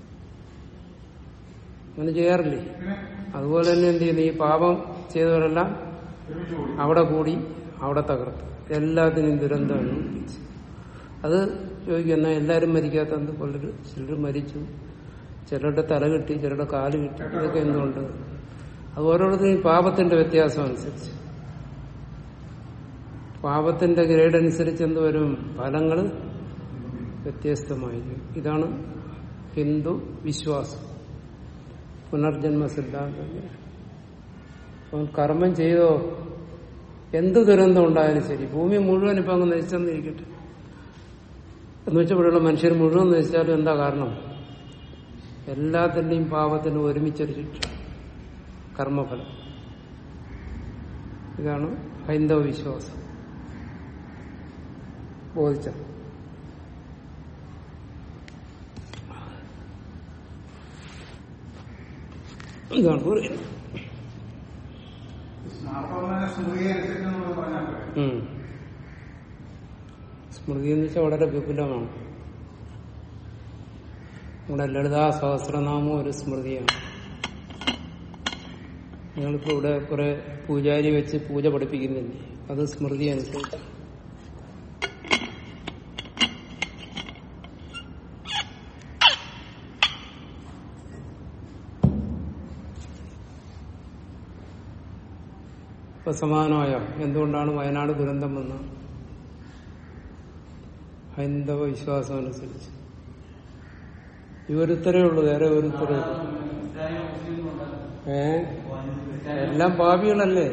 അങ്ങനെ ചെയ്യാറില്ലേ പിന്നെ അതുപോലെ തന്നെ എന്ത് ചെയ്യുന്നു ഈ പാപം ചെയ്തവരെല്ലാം ഒരുമിച്ച് കൂടി. അവിടെ കൂടി അവിടെ തകർത്തു എല്ലാത്തിനും ദുരന്തമാണ് ഉണ്ടാക്കിയത്. അത് ചോദിക്കുന്ന എല്ലാരും മരിക്കാത്ത എന്ത് പലരും ചിലർ മരിച്ചു ചിലരുടെ തല കിട്ടി ചിലരുടെ കാല് കിട്ടി ഇതൊക്കെ എന്തുകൊണ്ട് അത് ഓരോരുത്തരും ഈ പാപത്തിന്റെ വ്യത്യാസം അനുസരിച്ച് പാപത്തിന്റെ ഗ്രേഡ് അനുസരിച്ച് എന്ത് വരും ഫലങ്ങൾ വ്യത്യസ്തമായിരിക്കും ഇതാണ് ഹിന്ദു വിശ്വാസം പുനർജന്മ സിദ്ധാന്തം അപ്പം കർമ്മം ചെയ്തോ എന്ത് ദുരന്തം ഉണ്ടായാലും ശരി ഭൂമി മുഴുവൻ ഇപ്പൊ അങ്ങ് നശിച്ചെന്നിരിക്കട്ടെ എന്ന് വെച്ചാൽ ഇവിടെയുള്ള മനുഷ്യർ മുഴുവൻ നശിച്ചാലും എന്താ കാരണം എല്ലാത്തിന്റെയും പാപത്തിന് ഒരുമിച്ചൊരു ശിക്ഷ കർമ്മഫലം ഇതാണ് ഹൈന്ദവ വിശ്വാസം ബോധിച്ച ഇതാണ് പറയുന്നത് സ്മാർട്ട് സ്മൃതി അനുസരിച്ച് നമ്മൾ പറഞ്ഞാൽ പോരെ. ഉം. സ്മൃതി എന്ന് വെച്ചാൽ വളരെ വിപുലമാണ് നമ്മുടെ ലളിതാ സഹസ്രനാമം ഒരു സ്മൃതിയാണ് ഞങ്ങളിപ്പോ ഇവിടെ കുറെ പൂജാരി വെച്ച് പൂജ പഠിപ്പിക്കുന്നില്ലേ അത് സ്മൃതി അനുസരിച്ച് ഇപ്പൊ സമാനമായ എന്തുകൊണ്ടാണ് വയനാട് ദുരന്തം വന്ന ഹൈന്ദവ വിശ്വാസം അനുസരിച്ച് ഈ ഒരുത്തരേ ഉള്ളൂ വേറെ ഒരുത്തരേ ഉള്ളൂ ഏ എല്ലാം പാപികളല്ലേ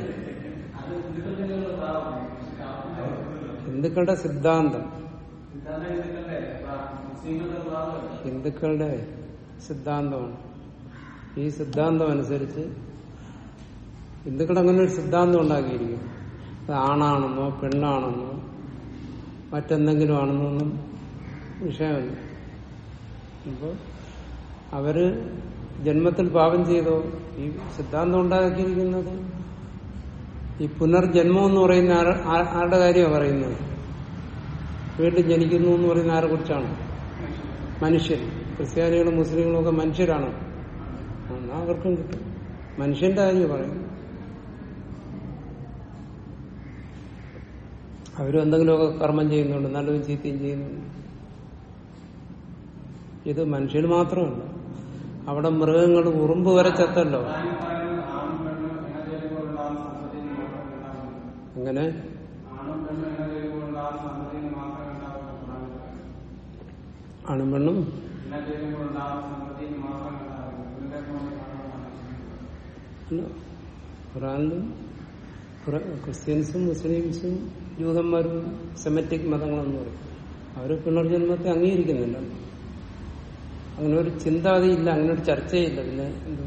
ഹിന്ദുക്കളുടെ സിദ്ധാന്തം ഹിന്ദുക്കളുടെ സിദ്ധാന്തമാണ് ഈ സിദ്ധാന്തം അനുസരിച്ച് ഹിന്ദുക്കൾ അങ്ങനെ ഒരു സിദ്ധാന്തം ഉണ്ടാക്കിയിരിക്കും അത് ആണാണെന്നോ പെണ്ണാണെന്നോ മറ്റെന്തെങ്കിലും ആണെന്നോ ഒന്നും വിഷയമല്ല അപ്പൊ അവര് ജന്മത്തിൽ പാപം ചെയ്തോ ഈ സിദ്ധാന്തം ഉണ്ടാക്കിയിരിക്കുന്നത് ഈ പുനർജന്മം എന്ന് പറയുന്ന ആര- ആ- ആരുടെ കാര്യമാണ് പറയുന്നത് വീണ്ടും ജനിക്കുന്നു എന്ന് പറയുന്ന ആരെ കുറിച്ചാണ് മനുഷ്യൻ ക്രിസ്ത്യാനികളും മുസ്ലിങ്ങളും ഒക്കെ മനുഷ്യരാണ് എന്നാ അവർക്കും കിട്ടും മനുഷ്യന്റെ കാര്യം പറയുന്നു അവരും എന്തെങ്കിലുമൊക്കെ കർമ്മം ചെയ്യുന്നുണ്ട് നല്ലതും ചീത്തയും ചെയ്യുന്നുണ്ട് ഇത് മനുഷ്യന് മാത്രമല്ല അവിടെ മൃഗങ്ങൾ ഉറുമ്പ് വരെ ചത്തല്ലോ അങ്ങനെ ആണും പെണ്ണും അല്ല ഖുറാനിലും ഖുറ- ക്രിസ്ത്യൻസും മുസ്ലിംസും ജൂതന്മാരും സെമറ്റിക് മതങ്ങളെന്ന് പറയും അവർ പുനർജന്മത്തെ അംഗീകരിക്കുന്നില്ല അങ്ങനെ ഒരു ചിന്താതി ഇല്ല അങ്ങനെ ഒരു ചർച്ചയില്ല പിന്നെ എന്ത്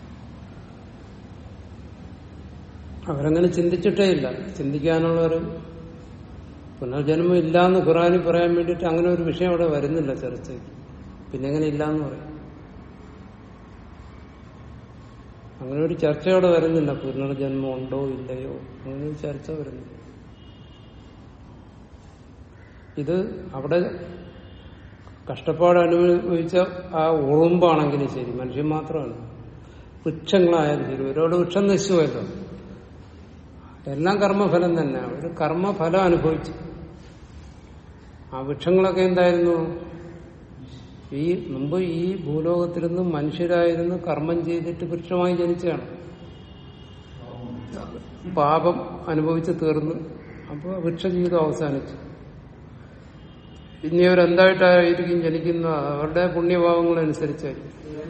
അവരങ്ങനെ ചിന്തിച്ചിട്ടേ ഇല്ല ചിന്തിക്കാനുള്ള ഒരു പുനർജന്മം ഇല്ല എന്ന് ഖുറാനിൽ പറയാൻ വേണ്ടിയിട്ട് അങ്ങനെ ഒരു വിഷയം അവിടെ വരുന്നില്ല ചർച്ചയ്ക്ക് പിന്നെ എങ്ങനെ ഇല്ല എന്ന് പറയും അങ്ങനെ ഒരു ചർച്ച അവിടെ വരുന്നില്ല പുനർജന്മം ഉണ്ടോ ഇല്ലയോ അങ്ങനെ ഒരു ചർച്ച വരുന്നില്ല ഇത് അവിടെ കഷ്ടപ്പാട് അനുഭവിച്ച ആ ഉറുമ്പാണെങ്കിലും ശരി മനുഷ്യൻ മാത്രമാണ് വൃക്ഷങ്ങളായാലും ശരി ഒരുപാട് വൃക്ഷം നശിച്ചുപോയല്ലോ എല്ലാം കർമ്മഫലം തന്നെ ഒരു കർമ്മഫലം അനുഭവിച്ചു ആ വൃക്ഷങ്ങളൊക്കെ എന്തായിരുന്നു ഈ മുമ്പ് ഈ ഭൂലോകത്തിരുന്ന് മനുഷ്യരായിരുന്നു കർമ്മം ചെയ്തിട്ട് വൃക്ഷമായി ജനിച്ചതാണ് പാപം അനുഭവിച്ച് തീർന്നു അപ്പോൾ വൃക്ഷജീവിതം അവസാനിച്ചു ഇനി അവരെന്തായിട്ടായിരിക്കും ജനിക്കുന്നത് അവരുടെ പുണ്യഭാവങ്ങളനുസരിച്ചായിരിക്കും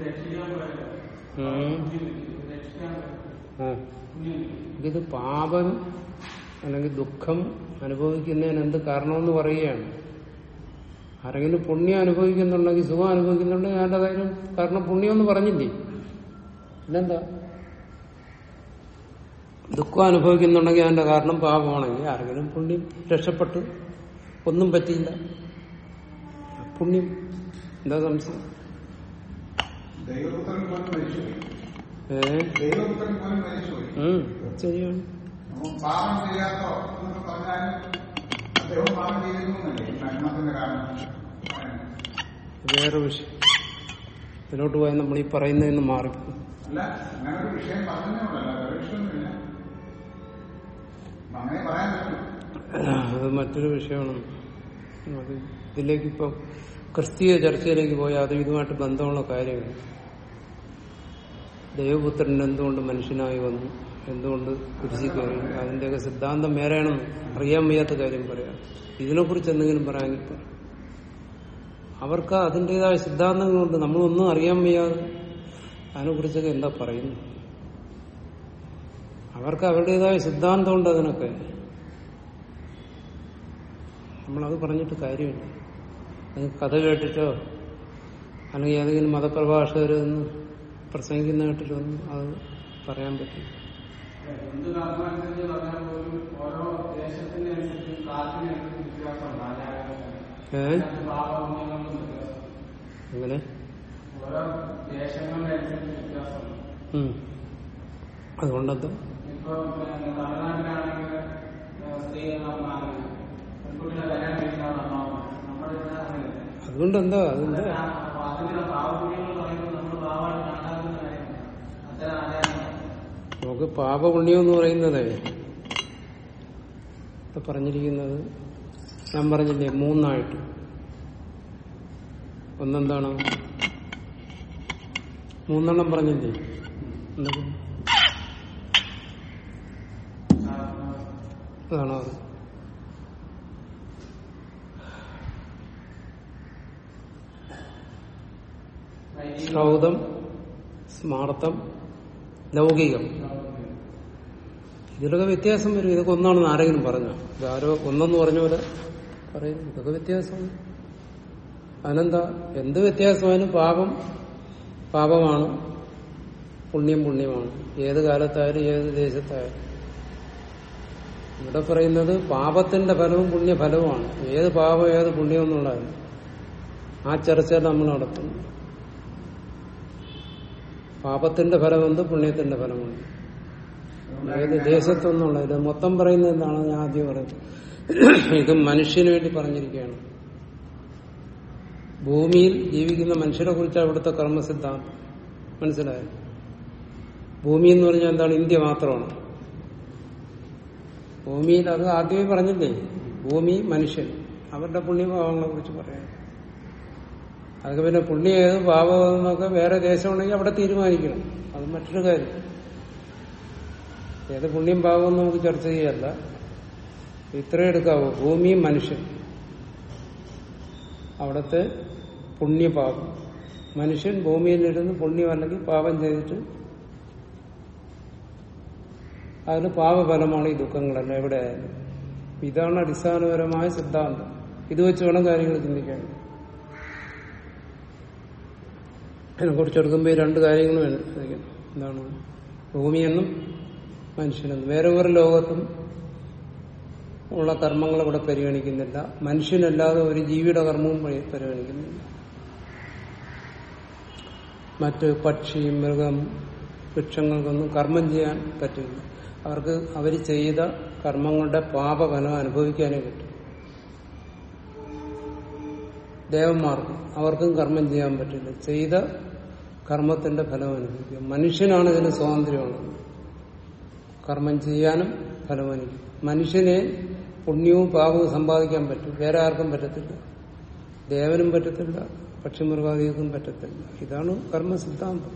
ഉം. ആ. ഇത് പാപം അല്ലെങ്കിൽ ദുഃഖം അനുഭവിക്കുന്നതിന് എന്ത് കാരണമെന്ന് പറയുകയാണ് ആരെങ്കിലും പുണ്യം അനുഭവിക്കുന്നുണ്ടെങ്കിൽ സുഖം അനുഭവിക്കുന്നുണ്ടെങ്കിൽ അയാളുടെ കാര്യം കാരണം പുണ്യമെന്ന് പറഞ്ഞില്ലേ പിന്നെന്താ ദുഃഖം അനുഭവിക്കുന്നുണ്ടെങ്കിൽ അതിന്റെ കാരണം പാപമാണെങ്കിൽ ആരെങ്കിലും പുണ്യം രക്ഷപ്പെട്ടു ഒന്നും പറ്റിയില്ല പുണ്യം എന്താ സംശയം ദൈവപുത്രൻ പോലും മരിച്ചുപോയി ഏ ദൈവപുത്രൻ പോലും മരിച്ചുപോയി ഉം, ശരിയാണ് അപ്പം പാപം ചെയ്യാത്തോ എന്നൊക്കെ പറഞ്ഞാലും അദ്ദേഹം പാപം ചെയ്തിരുന്നു എന്നല്ലേ ഈ മരണത്തിന്റെ കാരണം വേറെ വിഷയം ഇതിലോട്ട് പോയാൽ നമ്മൾ ഈ പറയുന്നതിന് മാറി അല്ല അങ്ങനെ ഒരു വിഷയം പറഞ്ഞതേ ഉള്ളല്ല വേറെ വിഷയമൊന്നുമില്ല അപ്പൊ അങ്ങനെ പറയാൻ പറ്റും അത് മറ്റൊരു വിഷയമാണ് അത് ഇതിലേക്ക് ഇപ്പൊ ക്രിസ്തീയ ചർച്ചയിലേക്ക് പോയാൽ അത് ഇതുമായിട്ട് ബന്ധമുള്ള കാര്യങ്ങൾ ദൈവപുത്രൻ എന്തുകൊണ്ട് മനുഷ്യനായി വന്നു എന്തുകൊണ്ട് കുരിശി കയറി അതിന്റെയൊക്കെ സിദ്ധാന്തം വേറെയാണെന്ന് അറിയാൻ വയ്യാത്ത കാര്യം പറയാം ഇതിനെക്കുറിച്ച് എന്തെങ്കിലും പറയാമെങ്കിൽ പറയാം അവർക്ക് അതിൻ്റെതായ സിദ്ധാന്തങ്ങളുണ്ട് നമ്മളൊന്നും അറിയാൻ വയ്യാതെ അതിനെക്കുറിച്ചൊക്കെ എന്താ പറയുന്നു അവർക്ക് അവരുടേതായ സിദ്ധാന്തമുണ്ട് അതിനൊക്കെ നമ്മളത് പറഞ്ഞിട്ട് കാര്യമില്ല അത് കഥ കേട്ടിട്ടോ അല്ലെങ്കിൽ ഏതെങ്കിലും മതപ്രഭാഷകർ നിന്ന് പ്രസംഗിക്കുന്ന കേട്ടിട്ടോ ഒന്നും അത് പറയാൻ പറ്റില്ല എന്ത് കർമ്മനുസരിച്ച് പറഞ്ഞാൽ പോലും ഓരോ ദേശത്തിന്റെ അനുസരിച്ച് കാലത്തിനനുസരിച്ച് വ്യത്യാസമുണ്ട് ആചാരങ്ങൾക്ക് ഏ അതിനകത്ത് പാപപുണ്യങ്ങൾക്കും വ്യത്യാസം അങ്ങനെ ഓരോ ദേശങ്ങളുടെ അനുസരിച്ച് വ്യത്യാസമുണ്ട് ഉം. അതുകൊണ്ടെന്താ ഇപ്പൊ പിന്നെ തമിഴ്നാട്ടിലാണെങ്കിൽ സ്ത്രീ നന്നാണ് പെൺകുട്ടികളെ കല്യാണം കഴിക്കുന്ന നന്നാവും നമ്മുടെ ഇവിടെ അങ്ങനെയല്ല അതുകൊണ്ടെന്താ അതെന്താ അപ്പൊ അതിന്റെ പാവപുണ്യങ്ങൾ പറയുമ്പോൾ നമ്മൾ പാവമായിട്ട് കണ്ടാകുന്ന കാര്യമാണ് അത്തരം ആചാരങ്ങൾ നമുക്ക് പാപപുണ്യം എന്ന് പറയുന്നതേ ഇപ്പൊ പറഞ്ഞിരിക്കുന്നത് ഞാൻ പറഞ്ഞില്ലേ മൂന്നായിട്ട് ഒന്നെന്താണ് മൂന്നെണ്ണം പറഞ്ഞില്ലേ എന്തൊക്കെ അതാണോ അത് ശ്രൗതം സ്മാർത്ഥം ലൗകികം ഇതിലൊക്കെ വ്യത്യാസം വരും ഇതൊക്കെ ഒന്നാണെന്ന് ആരെങ്കിലും പറഞ്ഞോ ഇതാരോ ഒന്നെന്ന് പറഞ്ഞ പോലെ പറയുന്നു ഇതൊക്കെ വ്യത്യാസമാണ് അതിനെന്താ എന്ത് വ്യത്യാസമായാലും പാപം പാപമാണ് പുണ്യം പുണ്യമാണ് ഏത് കാലത്തായാലും ഏത് ദേശത്തായാലും ഇവിടെ പറയുന്നത് പാപത്തിന്റെ ഫലവും പുണ്യഫലവുമാണ് ഏത് പാപം ഏത് പുണ്യം എന്നുള്ളതല്ല ആ ചർച്ച നമ്മൾ നടത്തുന്നു പാപത്തിന്റെ ഫലമെന്ത് പുണ്യത്തിന്റെ ഫലമുണ്ട് ഏത് ദേശത്തൊന്നുള്ള ഇത് മൊത്തം പറയുന്നത് എന്താണ് ഞാൻ ആദ്യം പറയുന്നത് ഇത് മനുഷ്യന് വേണ്ടി പറഞ്ഞിരിക്കുകയാണ് ഭൂമിയിൽ ജീവിക്കുന്ന മനുഷ്യരെ കുറിച്ച് അവിടുത്തെ കർമ്മസിദ്ധാന്തം മനസ്സിലായോ ഭൂമി എന്ന് പറഞ്ഞാൽ എന്താണ് ഇന്ത്യ മാത്രമാണ് ഭൂമിയിൽ അത് ആദ്യമേ പറഞ്ഞില്ലേ ഭൂമി മനുഷ്യൻ അവരുടെ പുണ്യഭാവങ്ങളെ കുറിച്ച് പറയാം അതൊക്കെ പിന്നെ പുണ്യം ഏത് പാപം എന്നൊക്കെ വേറെ ദേശമുണ്ടെങ്കിൽ അവിടെ തീരുമാനിക്കണം അത് മറ്റൊരു കാര്യം ഏത് പുണ്യം പാപം നമുക്ക് ചർച്ച ചെയ്യല്ല ഇത്രയും എടുക്കാവൂ ഭൂമി മനുഷ്യൻ അവിടുത്തെ പുണ്യപാപം മനുഷ്യൻ ഭൂമിയിലിരുന്ന് പുണ്യം അല്ലെങ്കിൽ പാപം ചെയ്തിട്ട് അതിന് പാപഫലമാണ് ഈ ദുഃഖങ്ങളെല്ലാം എവിടെ ആയാലും ഇതാണ് അടിസ്ഥാനപരമായ സിദ്ധാന്തം ഇത് വെച്ച് വേണം കാര്യങ്ങൾ ചിന്തിക്കാൻ അതിനെക്കുറിച്ച് എടുക്കുമ്പോൾ ഈ രണ്ട് കാര്യങ്ങളും അനുസരിക്കണം എന്താണ് ഭൂമിയെന്നും മനുഷ്യനെന്നും വേറെ ഒരു ലോകത്തും ഉള്ള കർമ്മങ്ങൾ ഇവിടെ പരിഗണിക്കുന്നില്ല മനുഷ്യനല്ലാതെ ഒരു ജീവിയുടെ കർമ്മവും പരി- പരിഗണിക്കുന്നില്ല മറ്റ് പക്ഷി മൃഗം വൃക്ഷങ്ങൾക്കൊന്നും കർമ്മം ചെയ്യാൻ പറ്റില്ല അവർക്ക് അവർ ചെയ്ത കർമ്മങ്ങളുടെ പാപഫലം അനുഭവിക്കാനേ പറ്റും ദേവന്മാർക്കും അവർക്കും കർമ്മം ചെയ്യാൻ പറ്റില്ല ചെയ്ത കർമ്മത്തിന്റെ ഫലം അനുഭവിക്കുക മനുഷ്യനാണ് ഇതിന് സ്വാതന്ത്ര്യമുള്ളത് കർമ്മം ചെയ്യാനും ഫലം അനുഭവിക്കും മനുഷ്യനെ പുണ്യവും പാപവും സമ്പാദിക്കാൻ പറ്റും വേറെ ആർക്കും പറ്റത്തില്ല ദേവനും പറ്റത്തില്ല പക്ഷിമൃഗാദികൾക്കും പറ്റത്തില്ല ഇതാണ് കർമ്മസിദ്ധാന്തം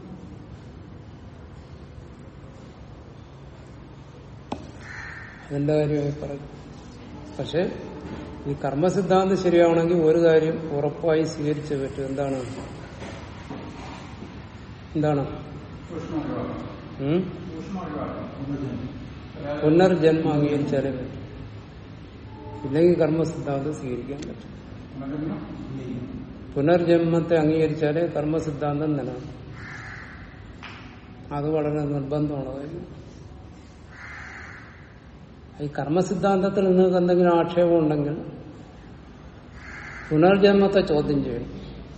അതിന്റെ കാര്യമായി പറയും പക്ഷെ ഈ കർമ്മസിദ്ധാന്തം ശരിയാവണമെങ്കിൽ ഒരു കാര്യം ഉറപ്പായി സ്വീകരിച്ചേ പറ്റൂ എന്താണ് എന്താണ് സൂക്ഷ്മ ഒഴിവാക്കണം ഉം? സൂക്ഷ്മ ഒഴിവാക്കണം പുനർജന്മം അംഗീകരിച്ചാലേ പറ്റും ഇല്ലെങ്കിൽ കർമ്മസിദ്ധാന്തം സ്വീകരിക്കാൻ പറ്റും ഉണ്ടെങ്കിലും പുനർജന്മത്തെ അംഗീകരിച്ചാലേ കർമ്മസിദ്ധാന്തം നിലനിൽക്കും അത് വളരെ നിർബന്ധമാണ് കാര്യം ഈ കർമ്മസിദ്ധാന്തത്തിൽ നിങ്ങൾക്ക് എന്തെങ്കിലും ആക്ഷേപം ഉണ്ടെങ്കിൽ പുനർജന്മത്തെ ചോദ്യം ചെയ്യണം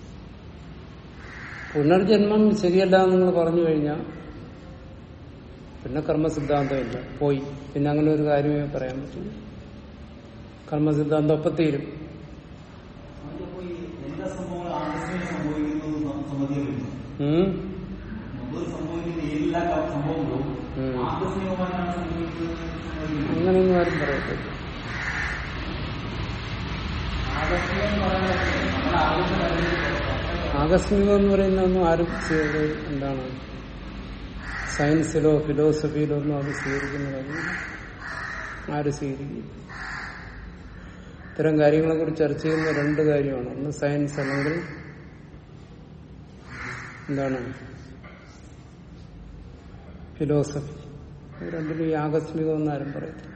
പുനർജന്മം ശരിയല്ല എന്ന് നിങ്ങൾ പറഞ്ഞു കഴിഞ്ഞാൽ പിന്നെ കർമ്മസിദ്ധാന്തമില്ല പോയി പിന്നെ അങ്ങനെ ഒരു കാര്യമേ പറയാൻ പറ്റില്ല കർമ്മസിദ്ധാന്തം ഒപ്പം തീരും അതിലിപ്പോ ഈ എല്ലാ സംഭവങ്ങളും ആകസ്മിക സംഭവിക്കുന്നത് സമ്മതിക്കുന്നു ഉം? മുമ്പ് സംഭവിക്കുന്ന എല്ലാ ക- സംഭവങ്ങളും ഉം. ആകസ്മികമായിട്ടാണ് സംഭവിക്കുന്നത് സമ്മതിക്കുന്നു. അങ്ങനെയൊന്നും ആരും പറയത്തില്ല ആകസ്മികം എന്ന് പറയാൻ പറ്റില്ല നമ്മുടെ ആവശ്യം വരുന്നത് ആകസ്മികം എന്ന് പറയുന്നതൊന്നും ആരും ചെയ്ത് എന്താണ് സയൻസിലോ ഫിലോസഫിയിലോ ഒന്നും അത് സ്വീകരിക്കുന്ന കാര്യമില്ല ആരും സ്വീകരിക്കില്ല ഇത്തരം കാര്യങ്ങളെ കുറിച്ച് ചർച്ച ചെയ്യുന്ന രണ്ട് കാര്യമാണ് ഒന്ന് സയൻസ് അല്ലെങ്കിൽ എന്താണ് ഫിലോസഫി ഇത് രണ്ടിലും ഈ ആകസ്മികം എന്ന് ആരും പറയത്തില്ല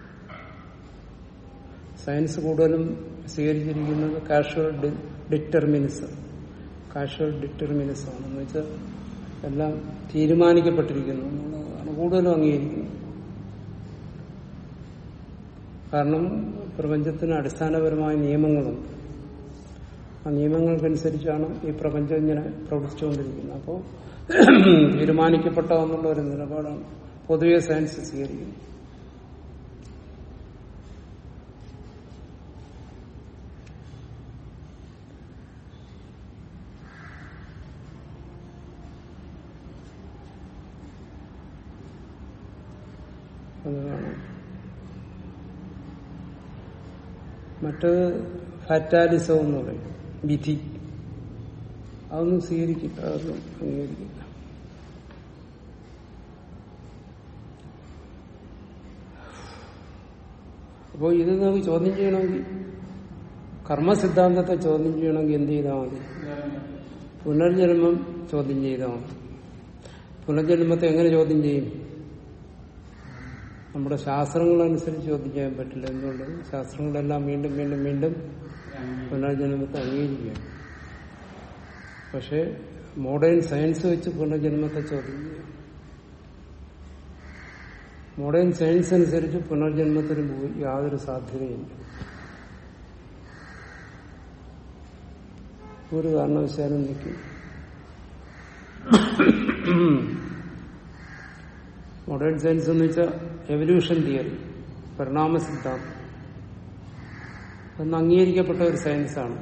സയൻസ് കൂടുതലും സ്വീകരിച്ചിരിക്കുന്നത് കാഷ്വൽ ഡിറ്റർമിനിസം കാഷ്വൽ ഡിറ്റർമിനിസം ആണ് എന്ന് വെച്ചാൽ എല്ലാം തീരുമാനിക്കപ്പെട്ടിരിക്കുന്നു എന്നുള്ളതാണ് കൂടുതലും അംഗീകരിക്കുന്നത് കാരണം പ്രപഞ്ചത്തിന് അടിസ്ഥാനപരമായ നിയമങ്ങളുണ്ട് ആ നിയമങ്ങൾക്കനുസരിച്ചാണ് ഈ പ്രപഞ്ചം ഇങ്ങനെ പ്രവർത്തിച്ചുകൊണ്ടിരിക്കുന്നത് അപ്പോൾ തീരുമാനിക്കപ്പെട്ട എന്നുള്ള ഒരു നിലപാടാണ് പൊതുവെ സയൻസ് സ്വീകരിക്കുന്നത് അതാണ് മറ്റ് ഫാറ്റാലിസം എന്ന് പറയും വിധി അതൊന്നും സ്വീകരിക്കില്ല അതൊന്നും അംഗീകരിക്കില്ല അപ്പോൾ ഇത് നമുക്ക് ചോദ്യം ചെയ്യണമെങ്കിൽ കർമ്മസിദ്ധാന്തത്തെ ചോദ്യം ചെയ്യണമെങ്കിൽ എന്ത് ചെയ്താൽ മതി പുനർജന്മം ചോദ്യം ചെയ്താൽ മതി പുനർജന്മത്തെ എങ്ങനെ ചോദ്യം ചെയ്യും നമ്മുടെ ശാസ്ത്രങ്ങളനുസരിച്ച് ചോദ്യം ചെയ്യാൻ പറ്റില്ല എന്തുകൊണ്ട് ശാസ്ത്രങ്ങളെല്ലാം വീണ്ടും വീണ്ടും വീണ്ടും പുനർജന്മത്തെ അംഗീകരിക്കുകയാണ് പക്ഷെ മോഡേൺ സയൻസ് വെച്ച് പുനർജന്മത്തെ ചോദ്യം ചെയ്യാം മോഡേൺ സയൻസ് അനുസരിച്ച് പുനർജന്മത്തിന് പോയി യാതൊരു സാധ്യതയില്ല ഒരു കാരണവശാലും നിൽക്കും മോഡേൺ സയൻസ് എന്ന് വെച്ചാൽ എവല്യൂഷൻ തിയറി പരിണാമ സിദ്ധാന്തം അതൊന്ന് അംഗീകരിക്കപ്പെട്ട ഒരു സയൻസാണ്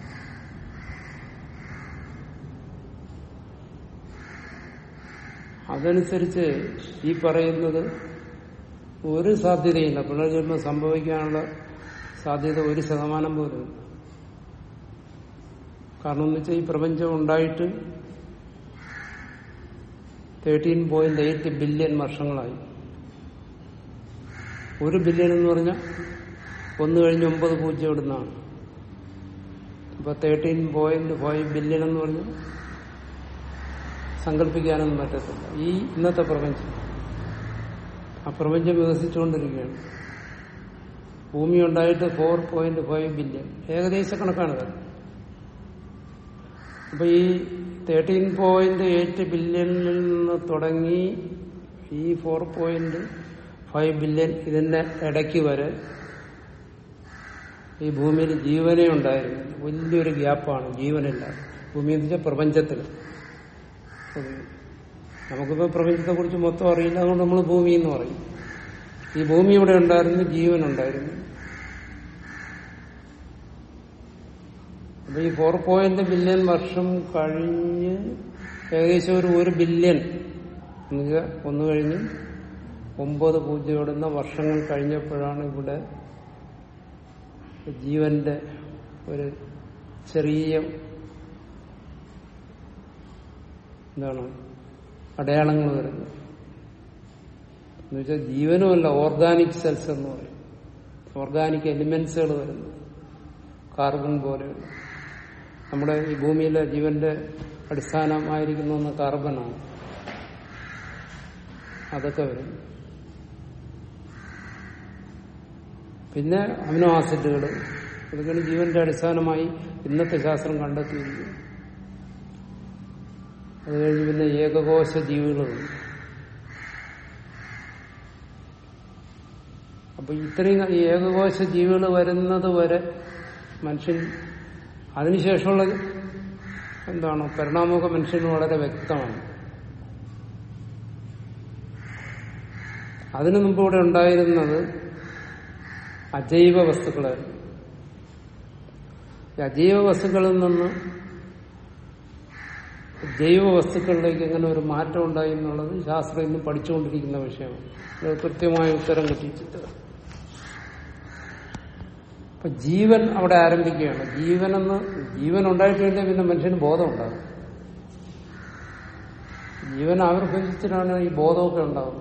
അതനുസരിച്ച് ഈ പറയുന്നത് ഒരു സാധ്യതയില്ല പുനർജന്മം സംഭവിക്കാനുള്ള സാധ്യത ഒരു ശതമാനം പോലും ഇല്ല. കാരണം എന്ന് വെച്ചാൽ ഈ പ്രപഞ്ചം ഉണ്ടായിട്ട് തേർട്ടീൻ പോയിന്റ് എയ്റ്റ് ബില്യൺ വർഷങ്ങളായി ഒരു ബില്യൺ എന്ന് പറഞ്ഞാൽ ഒന്ന് കഴിഞ്ഞ് ഒമ്പത് പൂജ്യം ഇടുന്നതാണ് അപ്പൊ തേർട്ടീൻ പോയിന്റ് ഫൈവ് ബില്യൺ എന്ന് പറഞ്ഞാൽ സങ്കല്പിക്കാനൊന്നും പറ്റത്തില്ല ഈ ഇന്നത്തെ പ്രപഞ്ചം ആ പ്രപഞ്ചം വികസിച്ചുകൊണ്ടിരിക്കുകയാണ് ഭൂമി ഉണ്ടായിട്ട് ഫോർ പോയിന്റ് ഫൈവ് ബില്യൺ ഏകദേശ കണക്കാണിത് അപ്പൊ ഈ തേർട്ടീൻ പോയിന്റ് എയ്റ്റ് ബില്യണിൽ നിന്ന് തുടങ്ങി ഈ ഫോർ പോയിന്റ് ഫൈവ് ബില്യൺ ഇതിന്റെ ഇടയ്ക്ക് വരെ ഈ ഭൂമിയിൽ ജീവനെ ഉണ്ടായിരുന്നു വലിയൊരു ഗ്യാപ്പാണ് ജീവനില്ല ഭൂമി എന്ന് വെച്ചാൽ പ്രപഞ്ചത്തിൽ നമുക്കിപ്പോ പ്രപഞ്ചത്തെ കുറിച്ച് മൊത്തം അറിയില്ല അതുകൊണ്ട് നമ്മൾ ഭൂമി എന്ന് പറയും ഈ ഭൂമി ഇവിടെ ഉണ്ടായിരുന്നു ജീവൻ ഉണ്ടായിരുന്നു അപ്പൊ ഈ ഫോർ പോയിന്റ് ബില്യൺ വർഷം കഴിഞ്ഞ് ഏകദേശം ഒരു ഒരു ബില്യൺ എന്നുവെച്ചാൽ ഒന്ന് കഴിഞ്ഞ് ഒമ്പത് പൂജ്യം ഇടുന്ന വർഷങ്ങൾ കഴിഞ്ഞപ്പോഴാണ് ഇവിടെ ജീവന്റെ ഒരു ചെറിയ എന്താണ് അടയാളങ്ങൾ വരുന്നത് എന്നുവെച്ചാൽ ജീവനുമല്ല ഓർഗാനിക് സെൽസ് എന്ന് പറയും ഓർഗാനിക് എലിമെന്റ്സുകൾ വരുന്നു കാർബൺ പോലെയുള്ള നമ്മുടെ ഈ ഭൂമിയിലെ ജീവന്റെ അടിസ്ഥാനമായിരിക്കുന്ന ഒന്ന് കാർബണാണ് അതൊക്കെ വരും പിന്നെ അമിനോ ആസിഡുകൾ ഇതൊക്കെയാണ് ജീവന്റെ അടിസ്ഥാനമായി ഇന്നത്തെ ശാസ്ത്രം കണ്ടെത്തിയിരിക്കുന്നത് അത് കഴിഞ്ഞ് പിന്നെ ഏകകോശ ജീവികളുണ്ട് അപ്പൊ ഇത്രയും ഈ ഏകകോശ ജീവികൾ വരുന്നത് വരെ മനുഷ്യൻ അതിനുശേഷമുള്ള എന്താണ് പരിണാമമൊക്കെ മനുഷ്യന് വളരെ വ്യക്തമാണ് അതിനു മുമ്പ് ഇവിടെ ഉണ്ടായിരുന്നത് അജൈവ വസ്തുക്കളായിരുന്നു ഈ അജൈവ വസ്തുക്കളിൽ നിന്ന് ജൈവ വസ്തുക്കളിലേക്ക് എങ്ങനെ ഒരു മാറ്റം ഉണ്ടായി എന്നുള്ളത് ശാസ്ത്രം ഇന്ന് പഠിച്ചുകൊണ്ടിരിക്കുന്ന വിഷയമാണ് ഇത് കൃത്യമായ ഉത്തരം കിട്ടിയിട്ടില്ല അപ്പൊ ജീവൻ അവിടെ ആരംഭിക്കുകയാണ് ജീവനെന്ന് ജീവൻ ഉണ്ടായിട്ട് കഴിഞ്ഞാൽ പിന്നെ മനുഷ്യന് ബോധം ഉണ്ടാകും ജീവൻ ആവിർഭവിച്ചിട്ടാണ് ഈ ബോധമൊക്കെ ഉണ്ടാകുന്നത്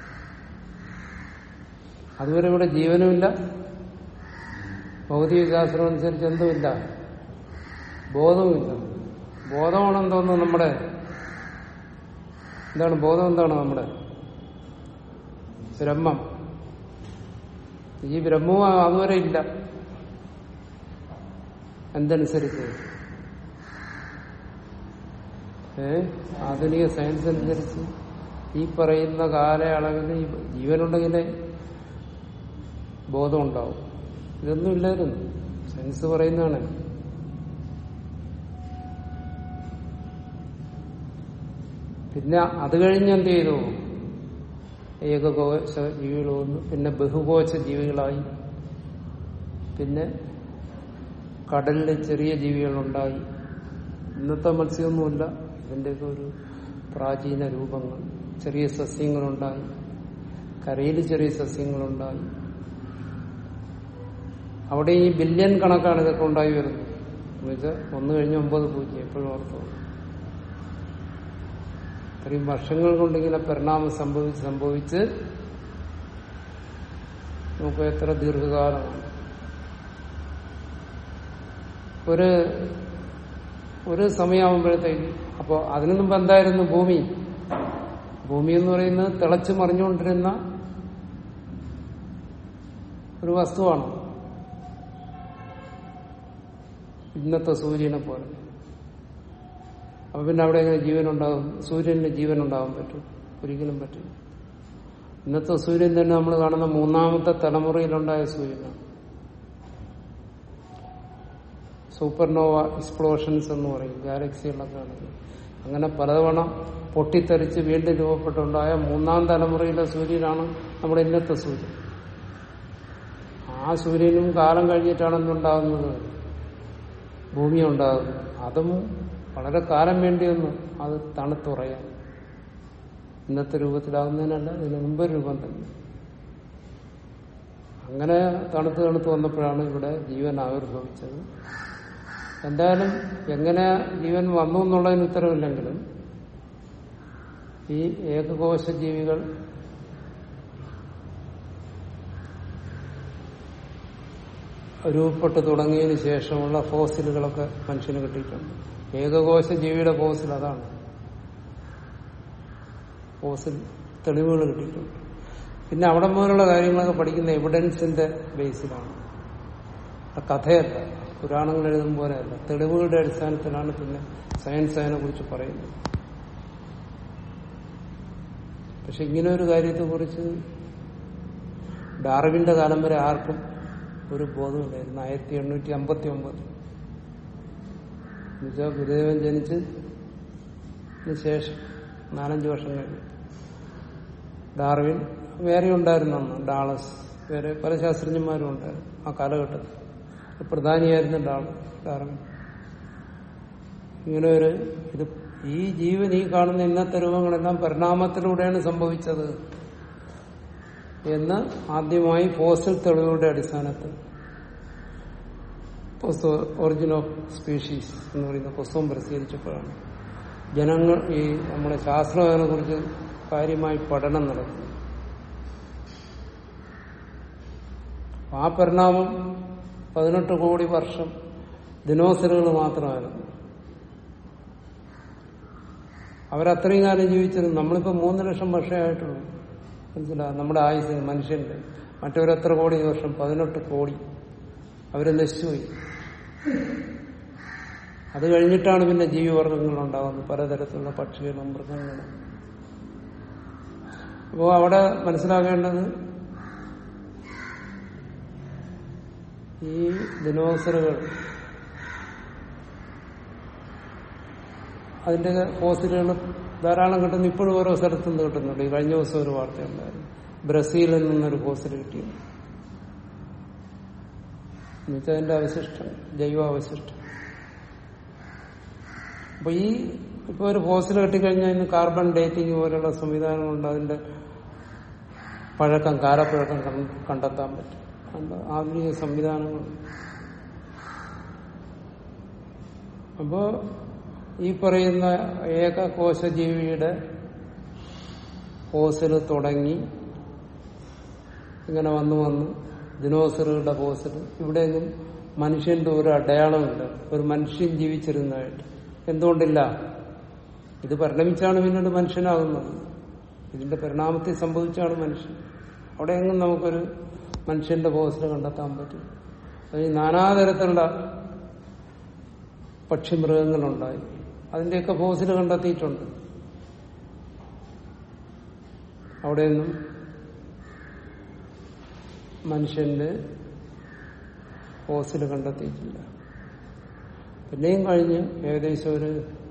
അതുവരെ ഇവിടെ ജീവനുമില്ല ഭൗതിക ശാസ്ത്രം അനുസരിച്ച് എന്തുമില്ല ബോധവുമില്ല ബോധമാണ് എന്തോന്ന് നമ്മുടെ എന്താണ് ബോധം എന്താണ് നമ്മുടെ ബ്രഹ്മം ഈ ബ്രഹ്മവും അതുവരെ ഇല്ല എന്തനുസരിച്ച് ഏ ആധുനിക സയൻസ് അനുസരിച്ച് ഈ പറയുന്ന കാലയളവിൽ ഈ ജീവനുണ്ടെങ്കിലേ ബോധം ഉണ്ടാവും ഇതൊന്നും ഇല്ലായിരുന്നു സയൻസ് പറയുന്നതാണ് പിന്നെ അത് കഴിഞ്ഞ് എന്ത് ചെയ്തു ഏകകോശ ജീവികൾ വന്നു പിന്നെ ബഹുകോശ ജീവികളായി പിന്നെ കടലിൽ ചെറിയ ജീവികളുണ്ടായി ഇന്നത്തെ മത്സ്യമൊന്നുമില്ല ഇതിന്റെയൊക്കെ ഒരു പ്രാചീന രൂപങ്ങൾ ചെറിയ സസ്യങ്ങളുണ്ടായി കരയിൽ ചെറിയ സസ്യങ്ങളുണ്ടായി അവിടെ ഈ ബില്യൺ കണക്കാണ് ഇതൊക്കെ ഉണ്ടായി വരുന്നത് എന്നുവെച്ചാൽ ഒന്ന് കഴിഞ്ഞ് ഒമ്പത് പൂജ്യം എപ്പോഴും ഓർത്തു ഇത്രയും വർഷങ്ങൾ കൊണ്ടിങ്ങനെ പരിണാമം സംഭവിച്ച് സംഭവിച്ച് നമുക്ക് എത്ര ദീർഘകാലമാണ് ഒരു ഒരു സമയമാകുമ്പോഴത്തേക്ക് അപ്പോൾ അതിനു മുമ്പ് എന്തായിരുന്നു ഭൂമി ഭൂമി എന്ന് പറയുന്നത് തിളച്ചു മറിഞ്ഞുകൊണ്ടിരുന്ന ഒരു വസ്തുവാണ് ഇന്നത്തെ സൂര്യനെ പോലെ അപ്പൊ പിന്നെ അവിടെ എങ്ങനെ ജീവൻ ഉണ്ടാകും സൂര്യന് ജീവൻ ഉണ്ടാകാൻ പറ്റും ഒരിക്കലും പറ്റും ഇന്നത്തെ സൂര്യൻ തന്നെ നമ്മൾ കാണുന്ന മൂന്നാമത്തെ തലമുറയിലുണ്ടായ സൂര്യനാണ് സൂപ്പർനോവ എക്സ്പ്ലോഷൻസ് എന്ന് പറയും ഗാലക്സികളൊക്കെ ആണെങ്കിൽ അങ്ങനെ പലതവണ പൊട്ടിത്തെറിച്ച് വീണ്ടും രൂപപ്പെട്ടുണ്ടായ മൂന്നാം തലമുറയിലെ സൂര്യനാണ് നമ്മുടെ ഇന്നത്തെ സൂര്യൻ ആ സൂര്യനും കാലം കഴിഞ്ഞിട്ടാണ് എന്തുണ്ടാകുന്നത് ഭൂമി ഉണ്ടാകുന്നത് അതും വളരെ കാലം വേണ്ടി വന്നു അത് തണുത്തുറയാൻ ഇന്നത്തെ രൂപത്തിലാകുന്നതിനല്ല ഇതിന് മുമ്പ് രൂപം തന്നെ അങ്ങനെ തണുത്ത് തണുത്ത് വന്നപ്പോഴാണ് ഇവിടെ ജീവൻ ആവിർഭവിച്ചത് എന്തായാലും എങ്ങനെ ജീവൻ വന്നു എന്നുള്ളതിന് ഉത്തരവില്ലെങ്കിലും ഈ ഏകകോശ ജീവികൾ രൂപപ്പെട്ട് തുടങ്ങിയതിന് ശേഷമുള്ള ഫോസിലുകളൊക്കെ മനുഷ്യന് കിട്ടിയിട്ടുണ്ട് ഏകകോശ ജീവിയുടെ ഫോസിൽ അതാണ് ഫോസിൽ തെളിവുകൾ കിട്ടിയിട്ടുണ്ട് പിന്നെ അവിടെ മുതലുള്ള കാര്യങ്ങളൊക്കെ പഠിക്കുന്ന എവിഡൻസിന്റെ ബേസിലാണ് ആ കഥയല്ല പുരാണങ്ങൾ എഴുതും പോലെയല്ല തെളിവുകളുടെ അടിസ്ഥാനത്തിലാണ് പിന്നെ സയൻസ് അതിനെ കുറിച്ച് പറയുന്നത് പക്ഷെ ഇങ്ങനെ ഒരു കാര്യത്തെക്കുറിച്ച് ഡാർവിന്റെ കാലം വരെ ആർക്കും ഒരു ബോധമില്ലായിരുന്നു ആയിരത്തി എണ്ണൂറ്റി അമ്പത്തി ഒമ്പത് എന്നുവെച്ചാൽ ഗുരുദേവൻ ജനിച്ച് ശേഷം നാലഞ്ച് വർഷം കഴിഞ്ഞു ഡാർവിൻ വേറെ ഉണ്ടായിരുന്നു അന്ന് ഡാളസ് വേറെ പല ശാസ്ത്രജ്ഞന്മാരും ഉണ്ടായിരുന്നു ആ കാലഘട്ടത്തിൽ പ്രധാനിയായിരുന്നു ഡാൾ ഡാർവിൻ ഇങ്ങനെ ഒരു ഇത് ഈ ജീവൻ ഈ കാണുന്ന ഇന്നത്തെ രൂപങ്ങളെല്ലാം പരിണാമത്തിലൂടെയാണ് സംഭവിച്ചത് എന്ന് ആദ്യമായി ഫോസിൽ തെളിവുകളുടെ അടിസ്ഥാനത്തിൽ ഒറിജിൻ ഓഫ് സ്പീഷീസ് എന്ന് പറയുന്ന പുസ്തകം പ്രസിദ്ധീകരിച്ചപ്പോഴാണ് ജനങ്ങൾ ഈ നമ്മുടെ ശാസ്ത്രം അതിനെ കുറിച്ച് കാര്യമായി പഠനം നടത്തുന്നു ആ പരിണാമം പതിനെട്ട് കോടി വർഷം ദിനോസറുകൾ മാത്രമായിരുന്നു അവരത്രയും കാലം ജീവിച്ചിരുന്നു നമ്മളിപ്പോ മൂന്ന് ലക്ഷം വർഷമായിട്ടുള്ളൂ മനസ്സിലാകും നമ്മുടെ ആയുസ് മനുഷ്യന്റെ മറ്റൊരെത്ര കോടി വർഷം പതിനെട്ട് കോടി അവര് നശിച്ചുപോയി അത് കഴിഞ്ഞിട്ടാണ് പിന്നെ ജീവിവർഗങ്ങൾ ഉണ്ടാകുന്നത് പലതരത്തിലുള്ള പക്ഷികളും മൃഗങ്ങളും അപ്പോൾ അവിടെ മനസ്സിലാക്കേണ്ടത് ഈ ദിനോസറുകൾ അതിന്റെ ഫോസിലുകൾ ധാരാളം കിട്ടുന്നു ഇപ്പോഴും ഓരോ സ്ഥലത്തു നിന്ന് കിട്ടുന്നുണ്ട് ഈ കഴിഞ്ഞ ദിവസം ഒരു വാർത്തയുണ്ടായിരുന്നു ബ്രസീലിൽ നിന്നൊരു ഫോസിൽ കിട്ടിയത് എന്നുവെച്ചാൽ അതിന്റെ അവശിഷ്ടം ജൈവ അവശിഷ്ടം അപ്പൊ ഈ ഇപ്പൊ ഒരു ഫോസിൽ കിട്ടിക്കഴിഞ്ഞാൽ ഇന്ന് കാർബൺ ഡേറ്റിംഗ് പോലെയുള്ള സംവിധാനങ്ങളുണ്ട് അതിന്റെ പഴക്കം കാലപ്പഴക്കം കണ്ട- കണ്ടെത്താൻ പറ്റും അതുകൊണ്ട് ആധുനിക സംവിധാനങ്ങൾ അപ്പോ ഈ പറയുന്ന ഏകകോശ ജീവിയുടെ ഫോസിൽ തുടങ്ങി ഇങ്ങനെ വന്നു വന്നു ദിനോസറുകളുടെ ഫോസിൽ ഇവിടെയൊന്നും മനുഷ്യന്റെ ഒരു അടയാളമില്ല ഒരു മനുഷ്യൻ ജീവിച്ചിരുന്നതായിട്ട് എന്തുകൊണ്ടില്ല ഇത് പരിണമിച്ചാണ് പിന്നീട് മനുഷ്യനാകുന്നത് ഇതിന്റെ പരിണാമത്തിൽ സംഭവിച്ചാണ് മനുഷ്യൻ അവിടെയെങ്കിലും നമുക്കൊരു മനുഷ്യന്റെ ഫോസിൽ കണ്ടെത്താൻ പറ്റും അത് ഈ നാനാതരത്തിലുള്ള പക്ഷിമൃഗങ്ങളുണ്ടായി അതിന്റെയൊക്കെ ഫോസിൽ കണ്ടെത്തിയിട്ടുണ്ട് അവിടെയൊന്നും മനുഷ്യന്റെ ഫോസിൽ കണ്ടെത്തിയിട്ടില്ല പിന്നെയും കഴിഞ്ഞ് ഏകദേശം ഒരു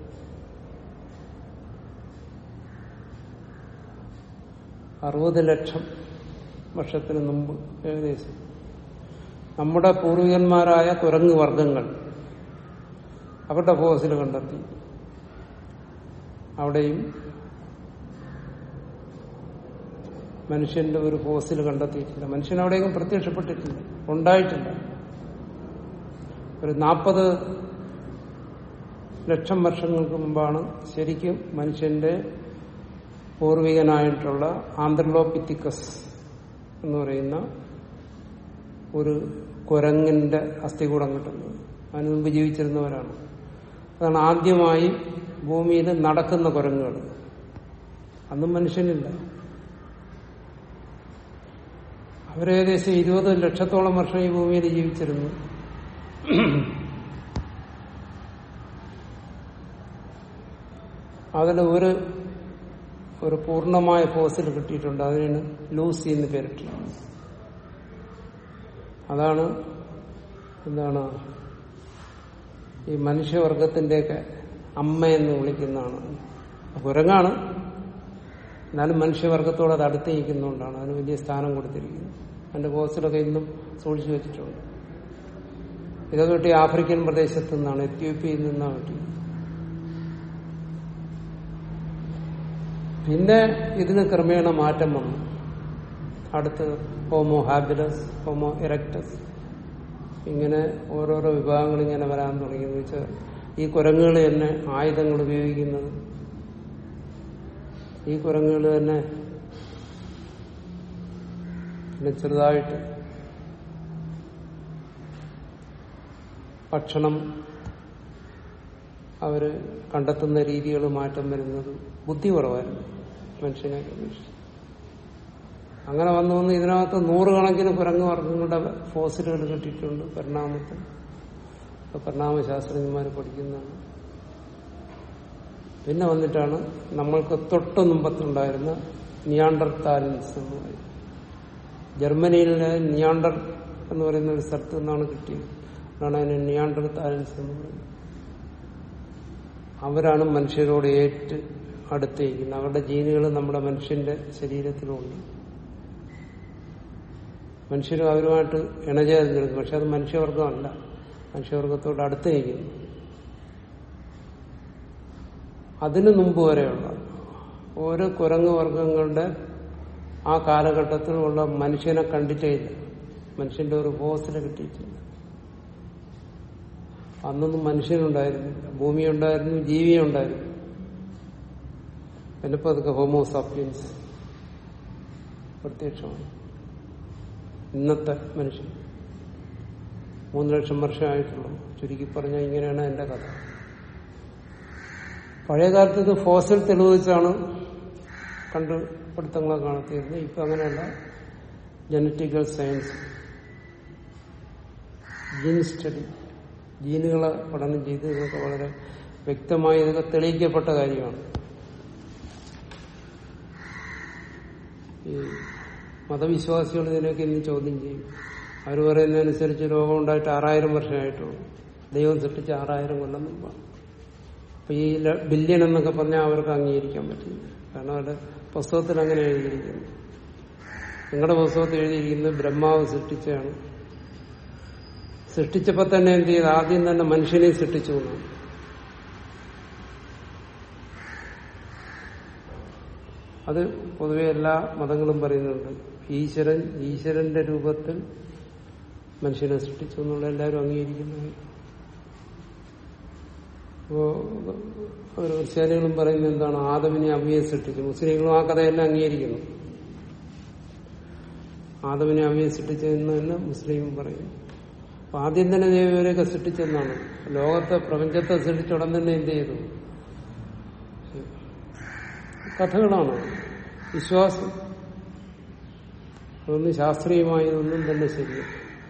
അറുപത് ലക്ഷം വർഷത്തിന് മുമ്പ് ഏകദേശം നമ്മുടെ പൂർവികന്മാരായ കുരങ്ങ് വർഗങ്ങൾ അവരുടെ ഫോസിൽ കണ്ടെത്തി അവിടെയും മനുഷ്യന്റെ ഒരു ഫോസിൽ കണ്ടെത്തിയിട്ടില്ല മനുഷ്യൻ അവിടെയെങ്കിലും പ്രത്യക്ഷപ്പെട്ടിട്ടില്ല ഉണ്ടായിട്ടില്ല ഒരു നാൽപ്പത് ലക്ഷം വർഷങ്ങൾക്ക് മുമ്പാണ് ശരിക്കും മനുഷ്യന്റെ പൂർവികനായിട്ടുള്ള ആന്ത്രലോപിത്തിക്കസ് എന്ന് പറയുന്ന ഒരു കുരങ്ങിന്റെ അസ്ഥികൂടം കിട്ടുന്നത് അതിനു മുമ്പ് ജീവിച്ചിരുന്നവരാണ് അതാണ് ആദ്യമായി ഭൂമിയിൽ നടക്കുന്ന കുരങ്ങുകൾ അന്നും മനുഷ്യനില്ല അവരേകദേശം ഇരുപത് ലക്ഷത്തോളം വർഷം ഈ ഭൂമിയിൽ ജീവിച്ചിരുന്നു അതിൽ ഒരു ഒരു പൂർണ്ണമായ ഫോസിൽ കിട്ടിയിട്ടുണ്ട് അതിനാണ് ലൂസി എന്ന് പേരിട്ടിട്ടുണ്ട് അതാണ് എന്താണ് ഈ മനുഷ്യവർഗത്തിന്റെയൊക്കെ അമ്മ എന്ന് വിളിക്കുന്നതാണ് കുരങ്ങാണ് എന്നാലും മനുഷ്യവർഗത്തോട് അത് അടുത്ത് നിൽക്കുന്നതുകൊണ്ടാണ് അതിന് വലിയ സ്ഥാനം കൊടുത്തിരിക്കുന്നത് അതിന്റെ പോസ്റ്ററൊക്കെ ഇന്നും സൂക്ഷിച്ചു വെച്ചിട്ടുണ്ട് ഇതൊക്കെ കിട്ടിയ ആഫ്രിക്കൻ പ്രദേശത്തു നിന്നാണ് എത്യോപ്യയിൽ നിന്നാണ് കിട്ടിയത് പിന്നെ ഇതിന് ക്രമേണ മാറ്റം വന്നു അടുത്ത് ഹോമോ ഹാബിലസ് ഹോമോ എറക്ടസ് ഇങ്ങനെ ഓരോരോ വിഭാഗങ്ങൾ ഇങ്ങനെ വരാൻ തുടങ്ങി എന്ന് വെച്ചാൽ ഈ കുരങ്ങുകൾ തന്നെ ആയുധങ്ങൾ ഉപയോഗിക്കുന്നത് ഈ കുരങ്ങുകൾ തന്നെ പിന്നെ ചെറുതായിട്ട് ഭക്ഷണം അവര് കണ്ടെത്തുന്ന രീതികൾ മാറ്റം വരുന്നത് ബുദ്ധി കുറവായിരുന്നു മനുഷ്യനെ അപേക്ഷിച്ച് അങ്ങനെ വന്നു വന്ന് ഇതിനകത്ത് നൂറുകണക്കിന് കുരങ്ങ് വർഗങ്ങളുടെ ഫോസിലുകൾ കിട്ടിയിട്ടുണ്ട് പരിണാമത്തിൽ ഇപ്പൊ പരിണാമശാസ്ത്രജ്ഞന്മാർ പഠിക്കുന്നതാണ് പിന്നെ വന്നിട്ടാണ് നമ്മൾക്ക് തൊട്ട് മുമ്പത്തുണ്ടായിരുന്ന നിയാണ്ടർ താലൻസ് എന്ന് പറയും ജർമ്മനിയിലെ നിയാണ്ടർ എന്ന് പറയുന്ന ഒരു സ്ഥലത്ത് നിന്നാണ് കിട്ടിയത് അതാണ് അതിന് നിയാണ്ടർ താലൻസ് എന്ന് പറയുന്നത് അവരാണ് മനുഷ്യരോട് ഏറ്റ് അടുത്തേക്കുന്നത് അവരുടെ ജീനുകൾ നമ്മുടെ മനുഷ്യന്റെ ശരീരത്തിലുണ്ട് മനുഷ്യരും അവരുമായിട്ട് ഇണചേർന്നിരുന്നു പക്ഷെ അത് മനുഷ്യവർഗമല്ല മനുഷ്യവർഗത്തോട് അടുത്ത് നിൽക്കുന്നു അതിനു മുമ്പ് വരെയുള്ള ഓരോ കുരങ്ങ് വർഗങ്ങളുടെ ആ കാലഘട്ടത്തിലുള്ള മനുഷ്യനെ കണ്ടിട്ടേ ഇല്ല മനുഷ്യന്റെ ഒരു ഫോസിൽ കിട്ടിയിട്ടില്ല അന്നൊന്നും മനുഷ്യനുണ്ടായിരുന്നില്ല ഭൂമി ഉണ്ടായിരുന്നു ജീവി ഉണ്ടായിരുന്നു പിന്നെ ഇപ്പൊ അതൊക്കെ ഹോമോസാപ്പിയൻസ് പ്രത്യക്ഷമാണ് ഇന്നത്തെ മനുഷ്യൻ മൂന്ന് ലക്ഷം വർഷമായിട്ടുള്ളൂ ചുരുക്കി പറഞ്ഞാൽ ഇങ്ങനെയാണ് എന്റെ കഥ പഴയ കാലത്ത് ഇത് ഫോസിൽ തെളിവിച്ചാണ് കണ്ടുപിടുത്തങ്ങളൊക്കെ നടത്തിയിരുന്നത് ഇപ്പൊ അങ്ങനെയല്ല ജനറ്റിക്കൽ സയൻസ് ജീൻ സ്റ്റഡി ജീനുകളെ പഠനം ചെയ്ത് ഇതൊക്കെ വളരെ വ്യക്തമായി ഇതൊക്കെ തെളിയിക്കപ്പെട്ട കാര്യമാണ് ഈ മതവിശ്വാസികൾ ഇതിനൊക്കെ ഇന്ന് ചോദ്യം ചെയ്യും അവർ പറയുന്നതനുസരിച്ച് രോഗം ഉണ്ടായിട്ട് ആറായിരം വർഷമായിട്ടുള്ളൂ ദൈവം സൃഷ്ടിച്ച ആറായിരം കൊല്ലം മുമ്പാണ് അപ്പൊ ഈ ല- ബില്യൺ എന്നൊക്കെ പറഞ്ഞാൽ അവർക്ക് അംഗീകരിക്കാൻ പറ്റില്ല കാരണം അവരുടെ പുസ്തകത്തിൽ അങ്ങനെ എഴുതിയിരിക്കുന്നു നിങ്ങളുടെ പുസ്തകത്തിൽ എഴുതിയിരിക്കുന്നത് ബ്രഹ്മാവ് സൃഷ്ടിച്ചാണ് സൃഷ്ടിച്ചപ്പോ തന്നെ എന്ത് ചെയ്ത് ആദ്യം തന്നെ മനുഷ്യനെ സൃഷ്ടിച്ചു എന്നാണ് അത് പൊതുവെ എല്ലാ മതങ്ങളും പറയുന്നുണ്ട് ഈശ്വരൻ ഈശ്വരന്റെ രൂപത്തിൽ മനുഷ്യനെ സൃഷ്ടിച്ചു എന്നുള്ള എല്ലാവരും അംഗീകരിക്കുന്നു അപ്പോ അവർ ക്രിസ്ത്യാനികളും പറയുന്നത് എന്താണ് ആദമിനെ അവയെ സൃഷ്ടിച്ചു മുസ്ലിങ്ങളും ആ കഥയെല്ലാം അംഗീകരിക്കുന്നു ആദമിനെ അവയെ സൃഷ്ടിച്ചതെന്ന് തന്നെ മുസ്ലിമും പറയുന്നു അപ്പൊ ആദ്യം തന്നെ ദൈവം ഇവരെയൊക്കെ സൃഷ്ടിച്ചെന്നാണ് ലോകത്തെ പ്രപഞ്ചത്തെ സൃഷ്ടിച്ച ഉടൻ തന്നെ എന്ത് ചെയ്തു കഥകളാണ് വിശ്വാസം അതൊന്നും ശാസ്ത്രീയമായതൊന്നും തന്നെ ശരിയല്ല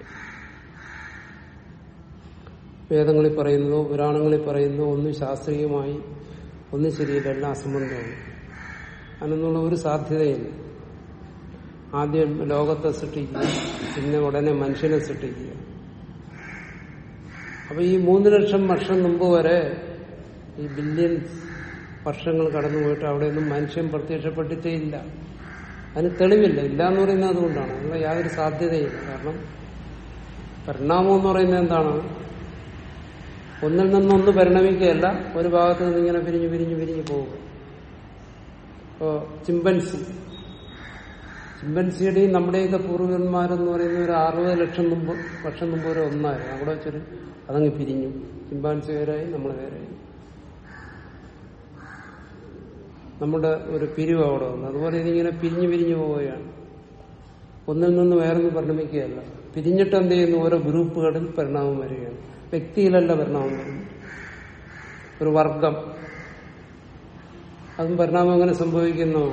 വേദങ്ങളിൽ പറയുന്നതോ പുരാണങ്ങളിൽ പറയുന്നതോ ഒന്നും ശാസ്ത്രീയമായി ഒന്നും ശരിയില്ല എല്ലാം അസംബന്ധമാണ് അതിനൊന്നുള്ള ഒരു സാധ്യതയില്ല ആദ്യം ലോകത്തെ സൃഷ്ടിക്കുക പിന്നെ ഉടനെ മനുഷ്യനെ സൃഷ്ടിക്കുക അപ്പൊ ഈ മൂന്ന് ലക്ഷം വർഷം മുമ്പ് വരെ ഈ ബില്യൺസ് വർഷങ്ങൾ കടന്നുപോയിട്ട് അവിടെയൊന്നും മനുഷ്യൻ പ്രത്യക്ഷപ്പെട്ടിട്ടേ ഇല്ല അതിന് തെളിവില്ല ഇല്ല എന്ന് പറയുന്നത് അതുകൊണ്ടാണ് അതിനുള്ള യാതൊരു സാധ്യതയില്ല കാരണം പരിണാമം എന്ന് പറയുന്നത് എന്താണ് ഒന്നിൽ നിന്നൊന്ന് പരിണമിക്കുകയല്ല ഒരു ഭാഗത്ത് നിന്ന് ഇങ്ങനെ പിരിഞ്ഞു പിരിഞ്ഞു പിരിഞ്ഞു പോവുക ഇപ്പോ ചിമ്പൻസി ചിമ്പൻസിയുടെയും നമ്മുടെയൊക്കെ പൂർവികന്മാരെന്ന് പറയുന്ന ഒരു അറുപത് ലക്ഷം മുമ്പ് വർഷം മുമ്പ് വരെ ഒന്നായിരുന്നു അവിടെ വെച്ചൊരു അതങ്ങ് പിരിഞ്ഞു ചിമ്പാൻസി വേരായി നമ്മൾ വേരായി നമ്മുടെ ഒരു പിരിവ് അവിടെ വന്നു അതുപോലെ ഇതിങ്ങനെ പിരിഞ്ഞു പിരിഞ്ഞു പോവുകയാണ് ഒന്നിൽ നിന്ന് വേറൊന്നും പരിണമിക്കുകയല്ല പിരിഞ്ഞിട്ട് എന്ത് ചെയ്യുന്നു ഓരോ ഗ്രൂപ്പുകളിൽ പരിണാമം വരികയാണ് വ്യക്തിയിലല്ല പരിണാമം വരുന്നത് ഒരു വർഗം അതും പരിണാമം എങ്ങനെ സംഭവിക്കുന്നു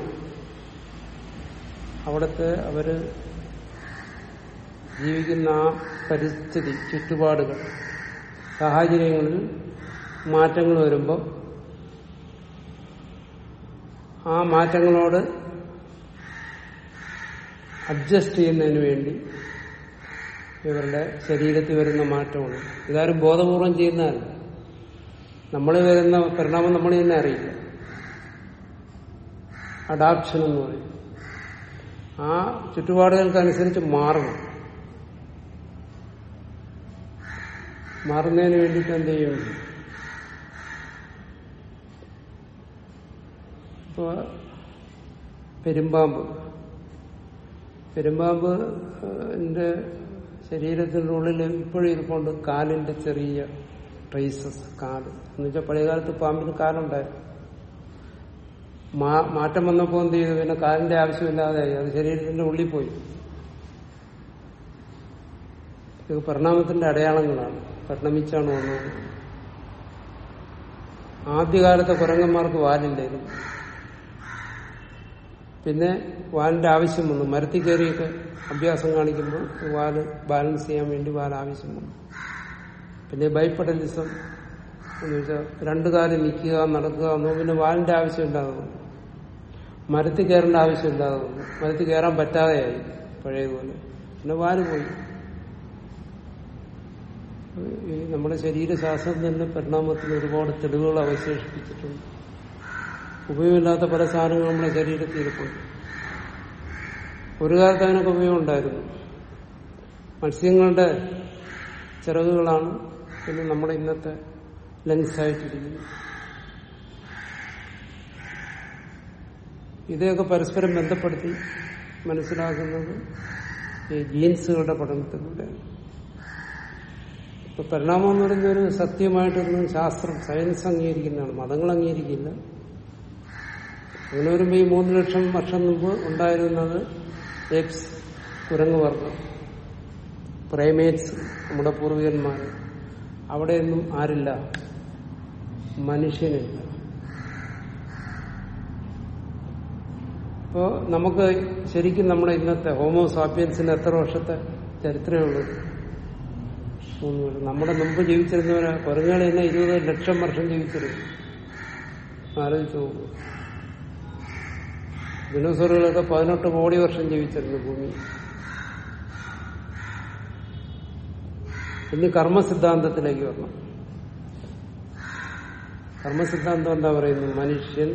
അവിടുത്തെ അവര് ജീവിക്കുന്ന ആ പരിസ്ഥിതി ചുറ്റുപാടുകൾ സാഹചര്യങ്ങളിൽ മാറ്റങ്ങൾ വരുമ്പോൾ ആ മാറ്റങ്ങളോട് അഡ്ജസ്റ്റ് ചെയ്യുന്നതിന് വേണ്ടി ഇവരുടെ ശരീരത്തിൽ വരുന്ന മാറ്റമാണ് ഇതാരും ബോധപൂർവം ചെയ്യുന്നതല്ല നമ്മൾ വരുന്ന പരിണാമം നമ്മൾ തന്നെ അറിയില്ല അഡാപ്ഷൻ എന്ന് പറയും ആ ചുറ്റുപാടുകൾക്കനുസരിച്ച് മാറണം മാറുന്നതിന് വേണ്ടിയിട്ട് എന്ത് ചെയ്യും ഇപ്പൊ പെരുമ്പാമ്പ് പെരുമ്പാമ്പ് എന്റെ ശരീരത്തിന്റെ ഉള്ളിൽ ഇപ്പോഴും ഇരിപ്പുണ്ട് കാലിന്റെ ചെറിയ ട്രേസസ് കാല് എന്ന് വെച്ചാൽ പഴയകാലത്ത് പാമ്പിന് കാലുണ്ടായിരുന്നു മാ- മാറ്റം വന്നപ്പോൾ എന്ത് ചെയ്തു പിന്നെ കാലിന്റെ ആവശ്യമില്ലാതെയായി അത് ശരീരത്തിന്റെ ഉള്ളിൽ പോയി ഇത് പരിണാമത്തിന്റെ അടയാളങ്ങളാണ് പരിണമിച്ചാണ് വന്നത് ആദ്യകാലത്തെ കുരങ്ങന്മാർക്ക് വാലില്ലായിരുന്നു പിന്നെ വാലിന്റെ ആവശ്യം വന്നു മരത്തിൽ കയറിയൊക്കെ അഭ്യാസം കാണിക്കുമ്പോൾ വാല് ബാലൻസ് ചെയ്യാൻ വേണ്ടി വാൽ ആവശ്യം വന്നു പിന്നെ ബൈപ്പഡലിസം എന്ന് വെച്ചാൽ രണ്ടു കാലം നിൽക്കുക നടക്കുക എന്നോ പിന്നെ വാലിന്റെ ആവശ്യം ഇല്ലാതെ വന്നു മരത്തിൽ കയറേണ്ട ആവശ്യമില്ലാതെ വന്നു മരത്തിൽ കയറാൻ പറ്റാതെയായി പഴയതുപോലെ പിന്നെ വാല് പോയി ഈ നമ്മുടെ ശരീരശാസ്ത്രം തന്നെ പരിണാമത്തിന് ഒരുപാട് തെളിവുകൾ അവശേഷിപ്പിച്ചിട്ടുണ്ട് ഉപയോഗമില്ലാത്ത പല സാധനങ്ങളും നമ്മുടെ ശരീരത്തിൽ ഇരിപ്പുണ്ട് ഒരു കാലത്ത് അതിനൊക്കെ ഉപയോഗം ഉണ്ടായിരുന്നു മത്സ്യങ്ങളുടെ ചിറകുകളാണ് പിന്നെ നമ്മുടെ ഇന്നത്തെ ലെൻസ് ആയിട്ടിരിക്കുന്നത് ഇതൊക്കെ പരസ്പരം ബന്ധപ്പെടുത്തി മനസ്സിലാക്കുന്നത് ഈ ജീൻസുകളുടെ പഠനത്തിലൂടെയാണ് ഇപ്പൊ പരിണാമം എന്ന് പറയുന്ന ഒരു സത്യമായിട്ടൊന്നും ശാസ്ത്രം സയൻസ് അംഗീകരിക്കുന്നതാണ് മതങ്ങൾ അംഗീകരിക്കില്ല അങ്ങനെ വരുമ്പോൾ ഈ മൂന്ന് ലക്ഷം വർഷം മുമ്പ് ഉണ്ടായിരുന്നത് എപ്സ് കുരങ്ങ് വർഗം പ്രൈമേറ്റ്സ് നമ്മുടെ പൂർവികന്മാർ അവിടെയൊന്നും ആരില്ല മനുഷ്യനില്ല അപ്പോ നമുക്ക് ശരിക്കും നമ്മുടെ ഇന്നത്തെ ഹോമോ സാപ്പിയൻസിന് എത്ര വർഷത്തെ ചരിത്രമേ ഉള്ളൂ മൂന്ന് വർഷം നമ്മുടെ മുമ്പ് ജീവിച്ചിരുന്നവരെ കുരങ്ങുകൾ തന്നെ ഇരുപത് ലക്ഷം വർഷം ജീവിച്ചിരുന്നു ആലോചിച്ചു നോക്കൂ ദിനോസറുകളൊക്കെ പതിനെട്ട് കോടി വർഷം ജീവിച്ചിരുന്നു ഭൂമി ഇനി കർമ്മസിദ്ധാന്തത്തിലേക്ക് വരണം കർമ്മസിദ്ധാന്തം എന്താ പറയുന്നത് മനുഷ്യൻ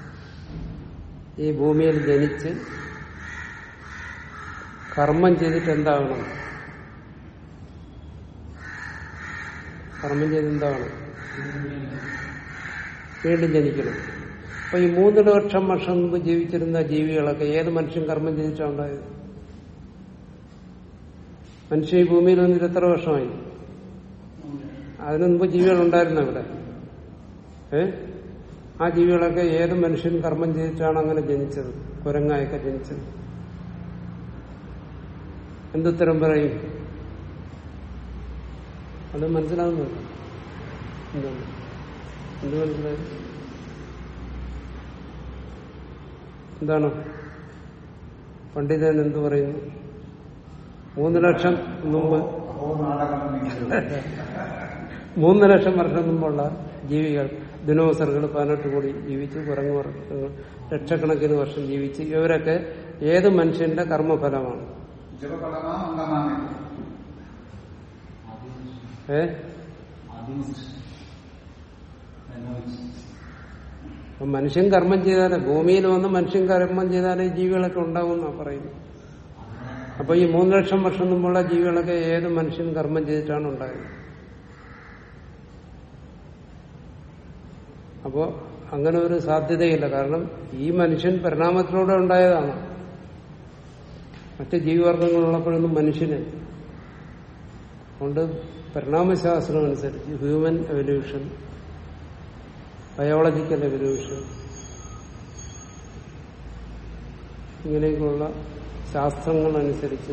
ഈ ഭൂമിയിൽ ജനിച്ച് കർമ്മം ചെയ്തിട്ട് എന്താകണം കർമ്മം ചെയ്ത് എന്താകണം വീണ്ടും ജനിക്കണം അപ്പൊ ഈ മൂന്ന് ലക്ഷം വർഷം മുമ്പ് ജീവിച്ചിരുന്ന ജീവികളൊക്കെ ഏത് മനുഷ്യൻ കർമ്മം ചെയ്തിട്ടാണ് ഉണ്ടായത് മനുഷ്യ ഈ ഭൂമിയിൽ വന്നിട്ട് എത്ര വർഷമായി അതിനു മുമ്പ് ജീവികൾ ഉണ്ടായിരുന്നു ഇവിടെ ഏ ആ ജീവികളൊക്കെ ഏത് മനുഷ്യൻ കർമ്മം ചെയ്തിട്ടാണ് അങ്ങനെ ജനിച്ചത് കുരങ്ങായൊക്കെ ജനിച്ചത് എന്തുത്തരം പറയും അത് മനസ്സിലാകുന്നുണ്ട് എന്താണ് എന്ത് മനസ്സിലായി എന്താണ് പണ്ഡിതൻ എന്തു പറയുന്നു മൂന്ന് ലക്ഷം മുമ്പ് അപ്പോ നാടകം നിങ്ങൾ മൂന്ന് ലക്ഷം വർഷം മുമ്പുള്ള ജീവികൾ ദിനോസറുകൾ പതിനെട്ട് കോടി ജീവിച്ച് കുരങ്ങ് വർഗങ്ങൾ ലക്ഷക്കണക്കിന് വർഷം ജീവിച്ച് ഇവരൊക്കെ ഏത് മനുഷ്യന്റെ കർമ്മഫലമാണ് ജപഫലമാ അംഗമാണ് ഏ അപ്പൊ മനുഷ്യൻ കർമ്മം ചെയ്താലേ ഭൂമിയിൽ വന്ന് മനുഷ്യൻ കർമ്മം ചെയ്താലേ ജീവികളൊക്കെ ഉണ്ടാവും എന്നാ പറയുന്നത് അപ്പൊ ഈ മൂന്ന് ലക്ഷം വർഷം മുമ്പുള്ള ജീവികളൊക്കെ ഏത് മനുഷ്യൻ കർമ്മം ചെയ്തിട്ടാണ് ഉണ്ടായത് അപ്പോ അങ്ങനെ ഒരു സാധ്യതയില്ല കാരണം ഈ മനുഷ്യൻ പരിണാമത്തിലൂടെ ഉണ്ടായതാണ് മറ്റ് ജീവിവർഗങ്ങളുള്ളപ്പോഴൊന്നും മനുഷ്യന് അതുകൊണ്ട് പരിണാമശാസ്ത്രം അനുസരിച്ച് ഹ്യൂമൻ എവല്യൂഷൻ ബയോളജിക്കൽ എവല്യൂഷൻ ഇങ്ങനെയൊക്കെയുള്ള ശാസ്ത്രങ്ങളനുസരിച്ച്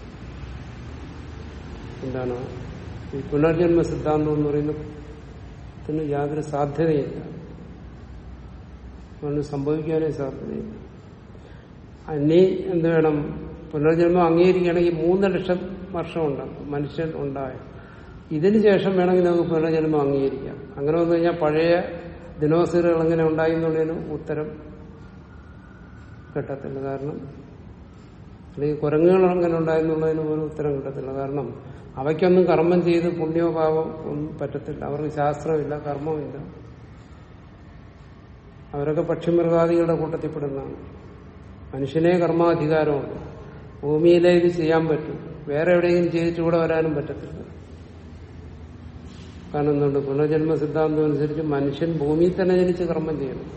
എന്താണ് ഈ പുനർജന്മ സിദ്ധാന്തം എന്ന് പറയുന്നതിന് യാതൊരു സാധ്യതയില്ല അതുകൊണ്ട് സംഭവിക്കാനേ സാധ്യതയില്ല ഇനി എന്ത് വേണം പുനർജന്മം അംഗീകരിക്കുകയാണെങ്കിൽ മൂന്ന് ലക്ഷം വർഷം ഉണ്ടാകും മനുഷ്യൻ ഉണ്ടായ ഇതിന് ശേഷം വേണമെങ്കിൽ നമുക്ക് പുനർജന്മം അംഗീകരിക്കാം അങ്ങനെ വന്നു കഴിഞ്ഞാൽ പഴയ ദിനോസറുകൾ എങ്ങനെ ഉണ്ടായി എന്നുള്ളതിന് ഉത്തരം കിട്ടത്തില്ല കാരണം അല്ലെങ്കിൽ കുരങ്ങുകൾ എങ്ങനെ ഉണ്ടായെന്നുള്ളതിന് ഒരു ഉത്തരം കിട്ടത്തില്ല കാരണം അവയ്ക്കൊന്നും കർമ്മം ചെയ്ത് പുണ്യോ പാവം ഒന്നും പറ്റത്തില്ല അവർക്ക് ശാസ്ത്രമില്ല കർമ്മമില്ല അവരൊക്കെ പക്ഷിമൃഗാദികളുടെ കൂട്ടത്തിൽപ്പെടുന്നതാണ് മനുഷ്യനെ കർമാധികാരമുണ്ട് ഭൂമിയിലേ ഇത് ചെയ്യാൻ പറ്റും വേറെ എവിടെയെങ്കിലും ചെയ്തിട്ട് ഇവിടെ വരാനും പറ്റത്തില്ല കാരണം എന്തുകൊണ്ട് പുനർജന്മ സിദ്ധാന്തം അനുസരിച്ച് മനുഷ്യൻ ഭൂമിയിൽ തന്നെ ജനിച്ച് കർമ്മം ചെയ്യണം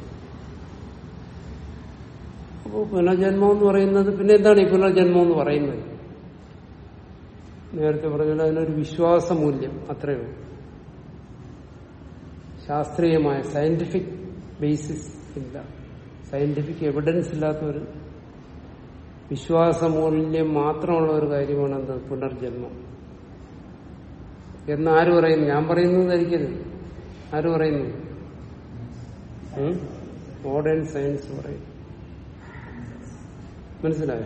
അപ്പോൾ പുനർജന്മം എന്ന് പറയുന്നത് പിന്നെ എന്താണ് ഈ പുനർജന്മം എന്ന് പറയുന്നത് നേരത്തെ പറഞ്ഞാൽ അതിനൊരു വിശ്വാസമൂല്യം അത്രയേ ഉള്ളൂ ശാസ്ത്രീയമായ സയന്റിഫിക് ബേസിസ് ഇല്ല സയന്റിഫിക് എവിഡൻസ് ഇല്ലാത്ത ഒരു വിശ്വാസമൂല്യം മാത്രമുള്ള ഒരു കാര്യമാണ് എന്ത് പുനർജന്മം എന്ന് ആര് പറയുന്നു ഞാൻ പറയുന്നത് ധരിക്കരുത് ആര് പറയുന്നു മോഡേൺ സയൻസ് പറയും മനസ്സിലായോ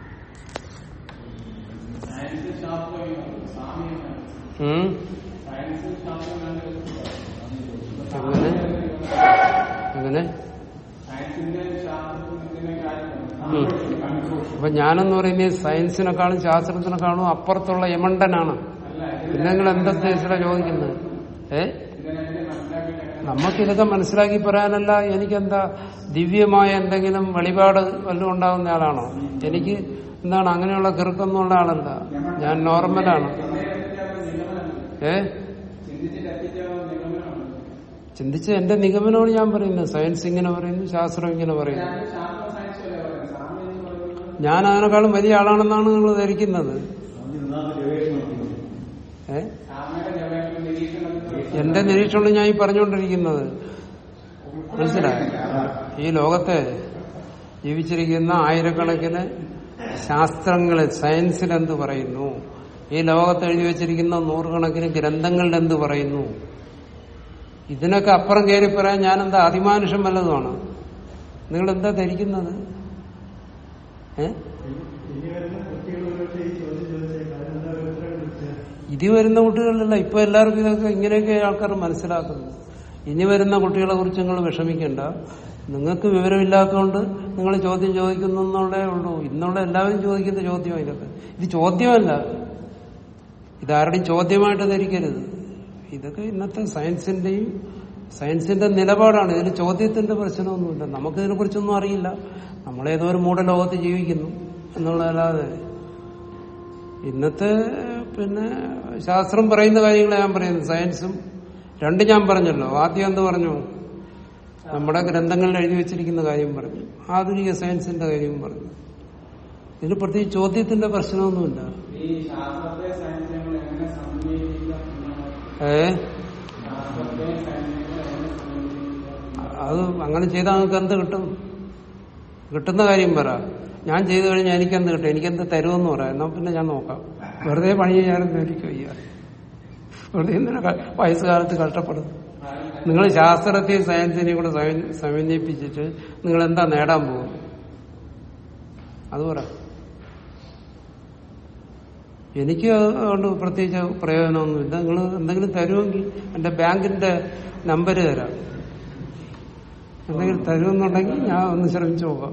സയൻസ് ശാസ്ത്രം സ്വാമിയാണ് ഉം? സയൻസ് ശാസ്ത്രം അങ്ങനെ അങ്ങനെ സയൻസിന്റെ ശാസ്ത്രത്തിന്റെ ഉം. കാര്യം അപ്പൊ ഞാനെന്ന് പറയുന്നത് സയൻസിനെക്കാളും ശാസ്ത്രത്തിനെക്കാളും അപ്പുറത്തുള്ള യമണ്ടനാണ് പിന്നെ നിങ്ങൾ എന്തുദ്ദേശിച്ചാ ചോദിക്കുന്നത് ഏ നമുക്കിതൊക്കെ മനസ്സിലാക്കി പറയാനല്ല എനിക്കെന്താ ദിവ്യമായ എന്തെങ്കിലും വെളിപാട് വല്ലതും ഉണ്ടാകുന്ന ആളാണോ എനിക്ക് എന്താണ് അങ്ങനെയുള്ള കിറുക്കൊന്നുള്ള ആളല്ല ഞാൻ നോർമലാണ് ഏ ചിന്തിച്ച എന്റെ നിഗമനമാണ് ഞാൻ പറയുന്നത് സയൻസ് ഇങ്ങനെ പറയുന്നു ശാസ്ത്രം ഇങ്ങനെ പറയുന്നു ഞാൻ അതിനേക്കാളും വലിയ ആളാണെന്നാണ് നിങ്ങൾ ധരിക്കുന്നത് ഏ എന്റെ നിരീക്ഷണം ഞാൻ ഈ പറഞ്ഞുകൊണ്ടിരിക്കുന്നത് മനസ്സിലായോ ഈ ലോകത്തെ ജീവിച്ചിരിക്കുന്ന ആയിരക്കണക്കിന് ശാസ്ത്രങ്ങളിൽ സയൻസിൽ എന്ത് പറയുന്നു ഈ ലോകത്ത് എഴുതി വെച്ചിരിക്കുന്ന നൂറുകണക്കിന് ഗ്രന്ഥങ്ങളിൽ എന്ത് പറയുന്നു ഇതിനൊക്കെ അപ്പുറം കയറി പറയാൻ ഞാൻ എന്താ അതിമാനുഷം വല്ലതുമാണ് നിങ്ങൾ എന്താ ധരിക്കുന്നത് ഏ ഇതി വരുന്ന കുട്ടികളിലല്ല ഇപ്പൊ എല്ലാവർക്കും ഇതൊക്കെ ഇങ്ങനെയൊക്കെ ആൾക്കാർ മനസ്സിലാക്കുന്നു ഇനി വരുന്ന കുട്ടികളെ കുറിച്ച് നിങ്ങൾ വിഷമിക്കേണ്ട നിങ്ങൾക്ക് വിവരമില്ലാത്തതുകൊണ്ട് നിങ്ങൾ ചോദ്യം ചോദിക്കുന്നു എന്നുള്ളേ ഉള്ളൂ ഇന്നുള്ള എല്ലാവരും ചോദിക്കുന്ന ചോദ്യമാണ് ഇതൊക്കെ ഇത് ചോദ്യമല്ല ഇതാരുടെയും ചോദ്യമായിട്ട് ധരിക്കരുത് ഇതൊക്കെ ഇന്നത്തെ സയൻസിന്റെയും സയൻസിന്റെ നിലപാടാണ് ഇതിന് ചോദ്യത്തിന്റെ പ്രശ്നമൊന്നുമില്ല നമുക്കിതിനെ കുറിച്ചൊന്നും അറിയില്ല നമ്മളേതോ ഒരു മൂഢലോകത്ത് ജീവിക്കുന്നു എന്നുള്ളതല്ലാതെ ഇന്നത്തെ പിന്നെ ശാസ്ത്രം പറയുന്ന കാര്യങ്ങളെ ഞാൻ പറയുന്നു സയൻസും രണ്ട് ഞാൻ പറഞ്ഞല്ലോ ആദ്യം എന്ത് പറഞ്ഞു നമ്മുടെ ഗ്രന്ഥങ്ങളിൽ എഴുതി വെച്ചിരിക്കുന്ന കാര്യം പറഞ്ഞു ആധുനിക സയൻസിന്റെ കാര്യം പറഞ്ഞു ഇതിന് പ്രത്യേകിച്ച് ചോദ്യത്തിന്റെ പ്രശ്നമൊന്നുമില്ല ഈ ശാസ്ത്രത്തെ സയൻസ് നമ്മൾ എങ്ങനെ സമന്വയിപ്പിക്കാം എന്നാണ് ഏ ശാസ്ത്രത്തെ സയൻസിനെ എങ്ങനെ സമന്വയിപ്പിക്കാം അത് അങ്ങനെ ചെയ്താൽ നിങ്ങൾക്ക് എന്ത് കിട്ടും കിട്ടുന്ന കാര്യം പറ ഞാൻ ചെയ്തു കഴിഞ്ഞാൽ എനിക്കെന്ത് കിട്ടും എനിക്കെന്ത് തരുമെന്ന് പറയാം എന്നാ പിന്നെ ഞാൻ നോക്കാം വെറുതെ പണി ചെയ്യാനൊന്നും എനിക്ക് വയ്യ വെറുതെ എന്തിനാ ക- വയസ്സുകാലത്ത് കഷ്ടപ്പെടും നിങ്ങൾ ശാസ്ത്രത്തെയും സയൻസിനെയും കൂടെ സമന്വ- സമന്വയിപ്പിച്ചിട്ട് നിങ്ങൾ എന്താ നേടാൻ പോകും അത് പറ എനിക്ക് അതുകൊണ്ട് പ്രത്യേകിച്ച് പ്രയോജനമൊന്നുമില്ല നിങ്ങൾ എന്തെങ്കിലും തരുമെങ്കിൽ എന്റെ ബാങ്കിന്റെ നമ്പർ തരാം എന്തെങ്കിലും തരുമെന്നുണ്ടെങ്കിൽ ഞാൻ ഒന്ന് ശ്രമിച്ചു നോക്കാം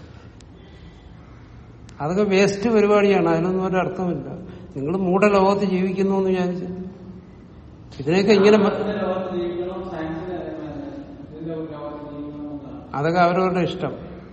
അതൊക്കെ വേസ്റ്റ് പരിപാടിയാണ് അതിനൊന്നും ഒരു അർത്ഥമില്ല നിങ്ങൾ മൂഢലോകത്ത് ജീവിക്കുന്നു എന്ന് വിചാരിച്ചു ഇതിനെയൊക്കെ ഇങ്ങനെ മ- ഇതിന്റെ ലോകത്ത് ജീവിക്കണം സയൻസിന്റെ ഇതിന്റെ ലോകത്ത് ജീവിക്കണം എന്നാണ് അതൊക്കെ അവരവരുടെ ഇഷ്ടം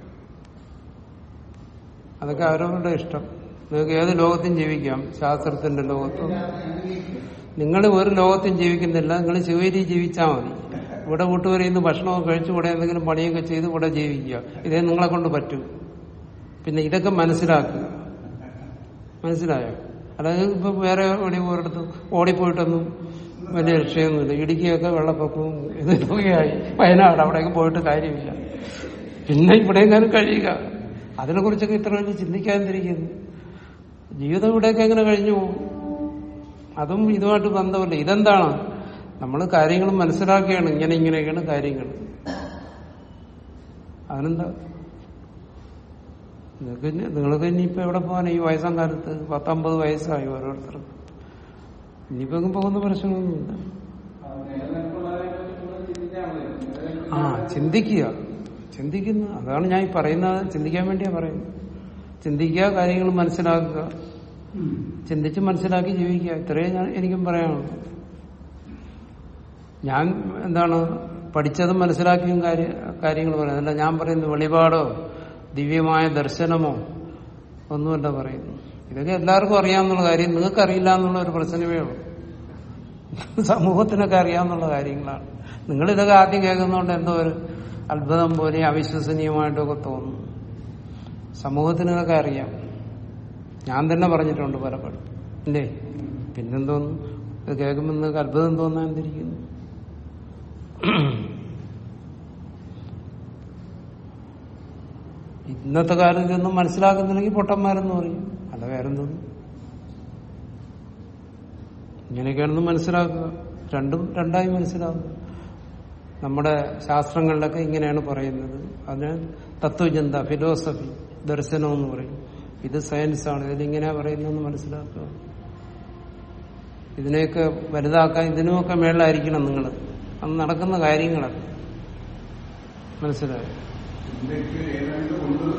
അതൊക്കെ അവരവരുടെ ഇഷ്ടം നിങ്ങൾക്ക് ഏത് ലോകത്തും ജീവിക്കാം ശാസ്ത്രത്തിന്റെ ലോകത്തും നിങ്ങൾ ഒരു ലോകത്തും ജീവിക്കുന്നില്ല നിങ്ങൾ ശിവരി ജീവിച്ചാൽ മതി ഇവിടെ കൂട്ടുകാരിൽ നിന്ന് ഭക്ഷണമൊക്കെ കഴിച്ച് ഇവിടെ എന്തെങ്കിലും പണിയൊക്കെ ചെയ്ത് ഇവിടെ ജീവിക്കുക ഇതേ നിങ്ങളെ കൊണ്ട് പറ്റൂ പിന്നെ ഇതൊക്കെ മനസ്സിലാക്കുക മനസ്സിലായോ അല്ലാതെ ഇപ്പൊ വേറെ എവിടെ ഒരിടത്ത് ഓടിപ്പോയിട്ടൊന്നും വലിയ രക്ഷയൊന്നുമില്ല ഇടുക്കിയൊക്കെ വെള്ളപ്പൊക്കവും ഇതൊക്കെയായി വയനാട് അവിടെയൊക്കെ പോയിട്ട് കാര്യമില്ല പിന്നെ ഇവിടെ എങ്ങാനും കഴിയുക അതിനെ കുറിച്ചൊക്കെ ഇത്ര വലിയ ചിന്തിക്കാതിരിക്കുന്നു ജീവിതം ഇവിടെയൊക്കെ എങ്ങനെ കഴിഞ്ഞു പോകും അതും ഇതുമായിട്ട് ബന്ധമില്ല ഇതെന്താണ് നമ്മൾ കാര്യങ്ങൾ മനസ്സിലാക്കുകയാണ് ഇങ്ങനെ ഇങ്ങനെയൊക്കെയാണ് കാര്യങ്ങൾ അതിനെന്താ നിങ്ങൾക്ക് ഇനി- നിങ്ങൾക്ക് ഇനിയിപ്പോ എവിടെ പോകാൻ ഈ വയസ്സാം കാലത്ത് പത്തൊമ്പത് വയസ്സായി ഓരോരുത്തർക്കും ഇനിയിപ്പോ എങ്ങും പോകുന്ന പ്രശ്നമൊന്നുമില്ല അത് നിലനിൽപ്പുള്ളതിനെ പറ്റി കൂടുതൽ ചിന്തിച്ചാൽ മതി ആ ചിന്തിക്കുക ചിന്തിക്കുന്നു അതാണ് ഞാൻ ഈ പറയുന്നത് ചിന്തിക്കാൻ വേണ്ടിയാ പറയുന്നത് ചിന്തിക്കുക കാര്യങ്ങൾ മനസ്സിലാക്കുക ചിന്തിച്ച് മനസ്സിലാക്കി ജീവിക്കുക ഇത്രയേ ഞാൻ എനിക്കും പറയാനുള്ളൂ ഞാൻ എന്താണ് പഠിച്ചതും മനസ്സിലാക്കിയും കാര്യ കാര്യങ്ങൾ പറയുന്നത് അല്ല ഞാൻ പറയുന്നത് വെളിപാടോ ദിവ്യമായ ദർശനമോ ഒന്നുമല്ല പറയുന്നു ഇതൊക്കെ എല്ലാവർക്കും അറിയാവുന്ന കാര്യം നിങ്ങൾക്ക് അറിയില്ല എന്നുള്ള ഒരു പ്രശ്നമേ ഉള്ളൂ സമൂഹത്തിനൊക്കെ അറിയാവുന്ന കാര്യങ്ങളാണ് നിങ്ങൾ ഇതൊക്കെ ആദ്യം കേൾക്കുന്നതുകൊണ്ട് എന്തോ ഒരു അത്ഭുതം പോലെ അവിശ്വസനീയമായിട്ടൊക്കെ തോന്നുന്നു സമൂഹത്തിന് ഇതൊക്കെ അറിയാം ഞാൻ തന്നെ പറഞ്ഞിട്ടുണ്ട് പലപ്പോഴും ഇല്ലേ പിന്നെന്തോന്നു ഇത് കേൾക്കുമ്പോൾ നിങ്ങൾക്ക് അത്ഭുതം തോന്നാൻ എന്തിരിക്കുന്നു ഇന്നത്തെ കാലത്ത് ഇതൊന്നും മനസ്സിലാക്കുന്നില്ലെങ്കിൽ പൊട്ടന്മാരെന്ന് പറയും അല്ല വേറെന്തോന്നു ഇങ്ങനെയൊക്കെയാണെന്ന് മനസ്സിലാക്കുക രണ്ടും രണ്ടായി മനസ്സിലാക്കുക നമ്മുടെ ശാസ്ത്രങ്ങളിലൊക്കെ ഇങ്ങനെയാണ് പറയുന്നത് അതിന് തത്വചിന്ത ഫിലോസഫി ദർശനം എന്ന് പറയും ഇത് സയൻസാണ് ഇതിലിങ്ങനെ പറയുന്നതെന്ന് മനസ്സിലാക്കുക ഇതിനെയൊക്കെ വലുതാക്കാൻ ഇതിനുമൊക്കെ മേളിലായിരിക്കണം നിങ്ങൾ അത് നടക്കുന്ന കാര്യങ്ങളൊക്കെ മനസ്സിലായോ ഇന്ത്യക്ക് ഏതാണ്ട് കൊണ്ട്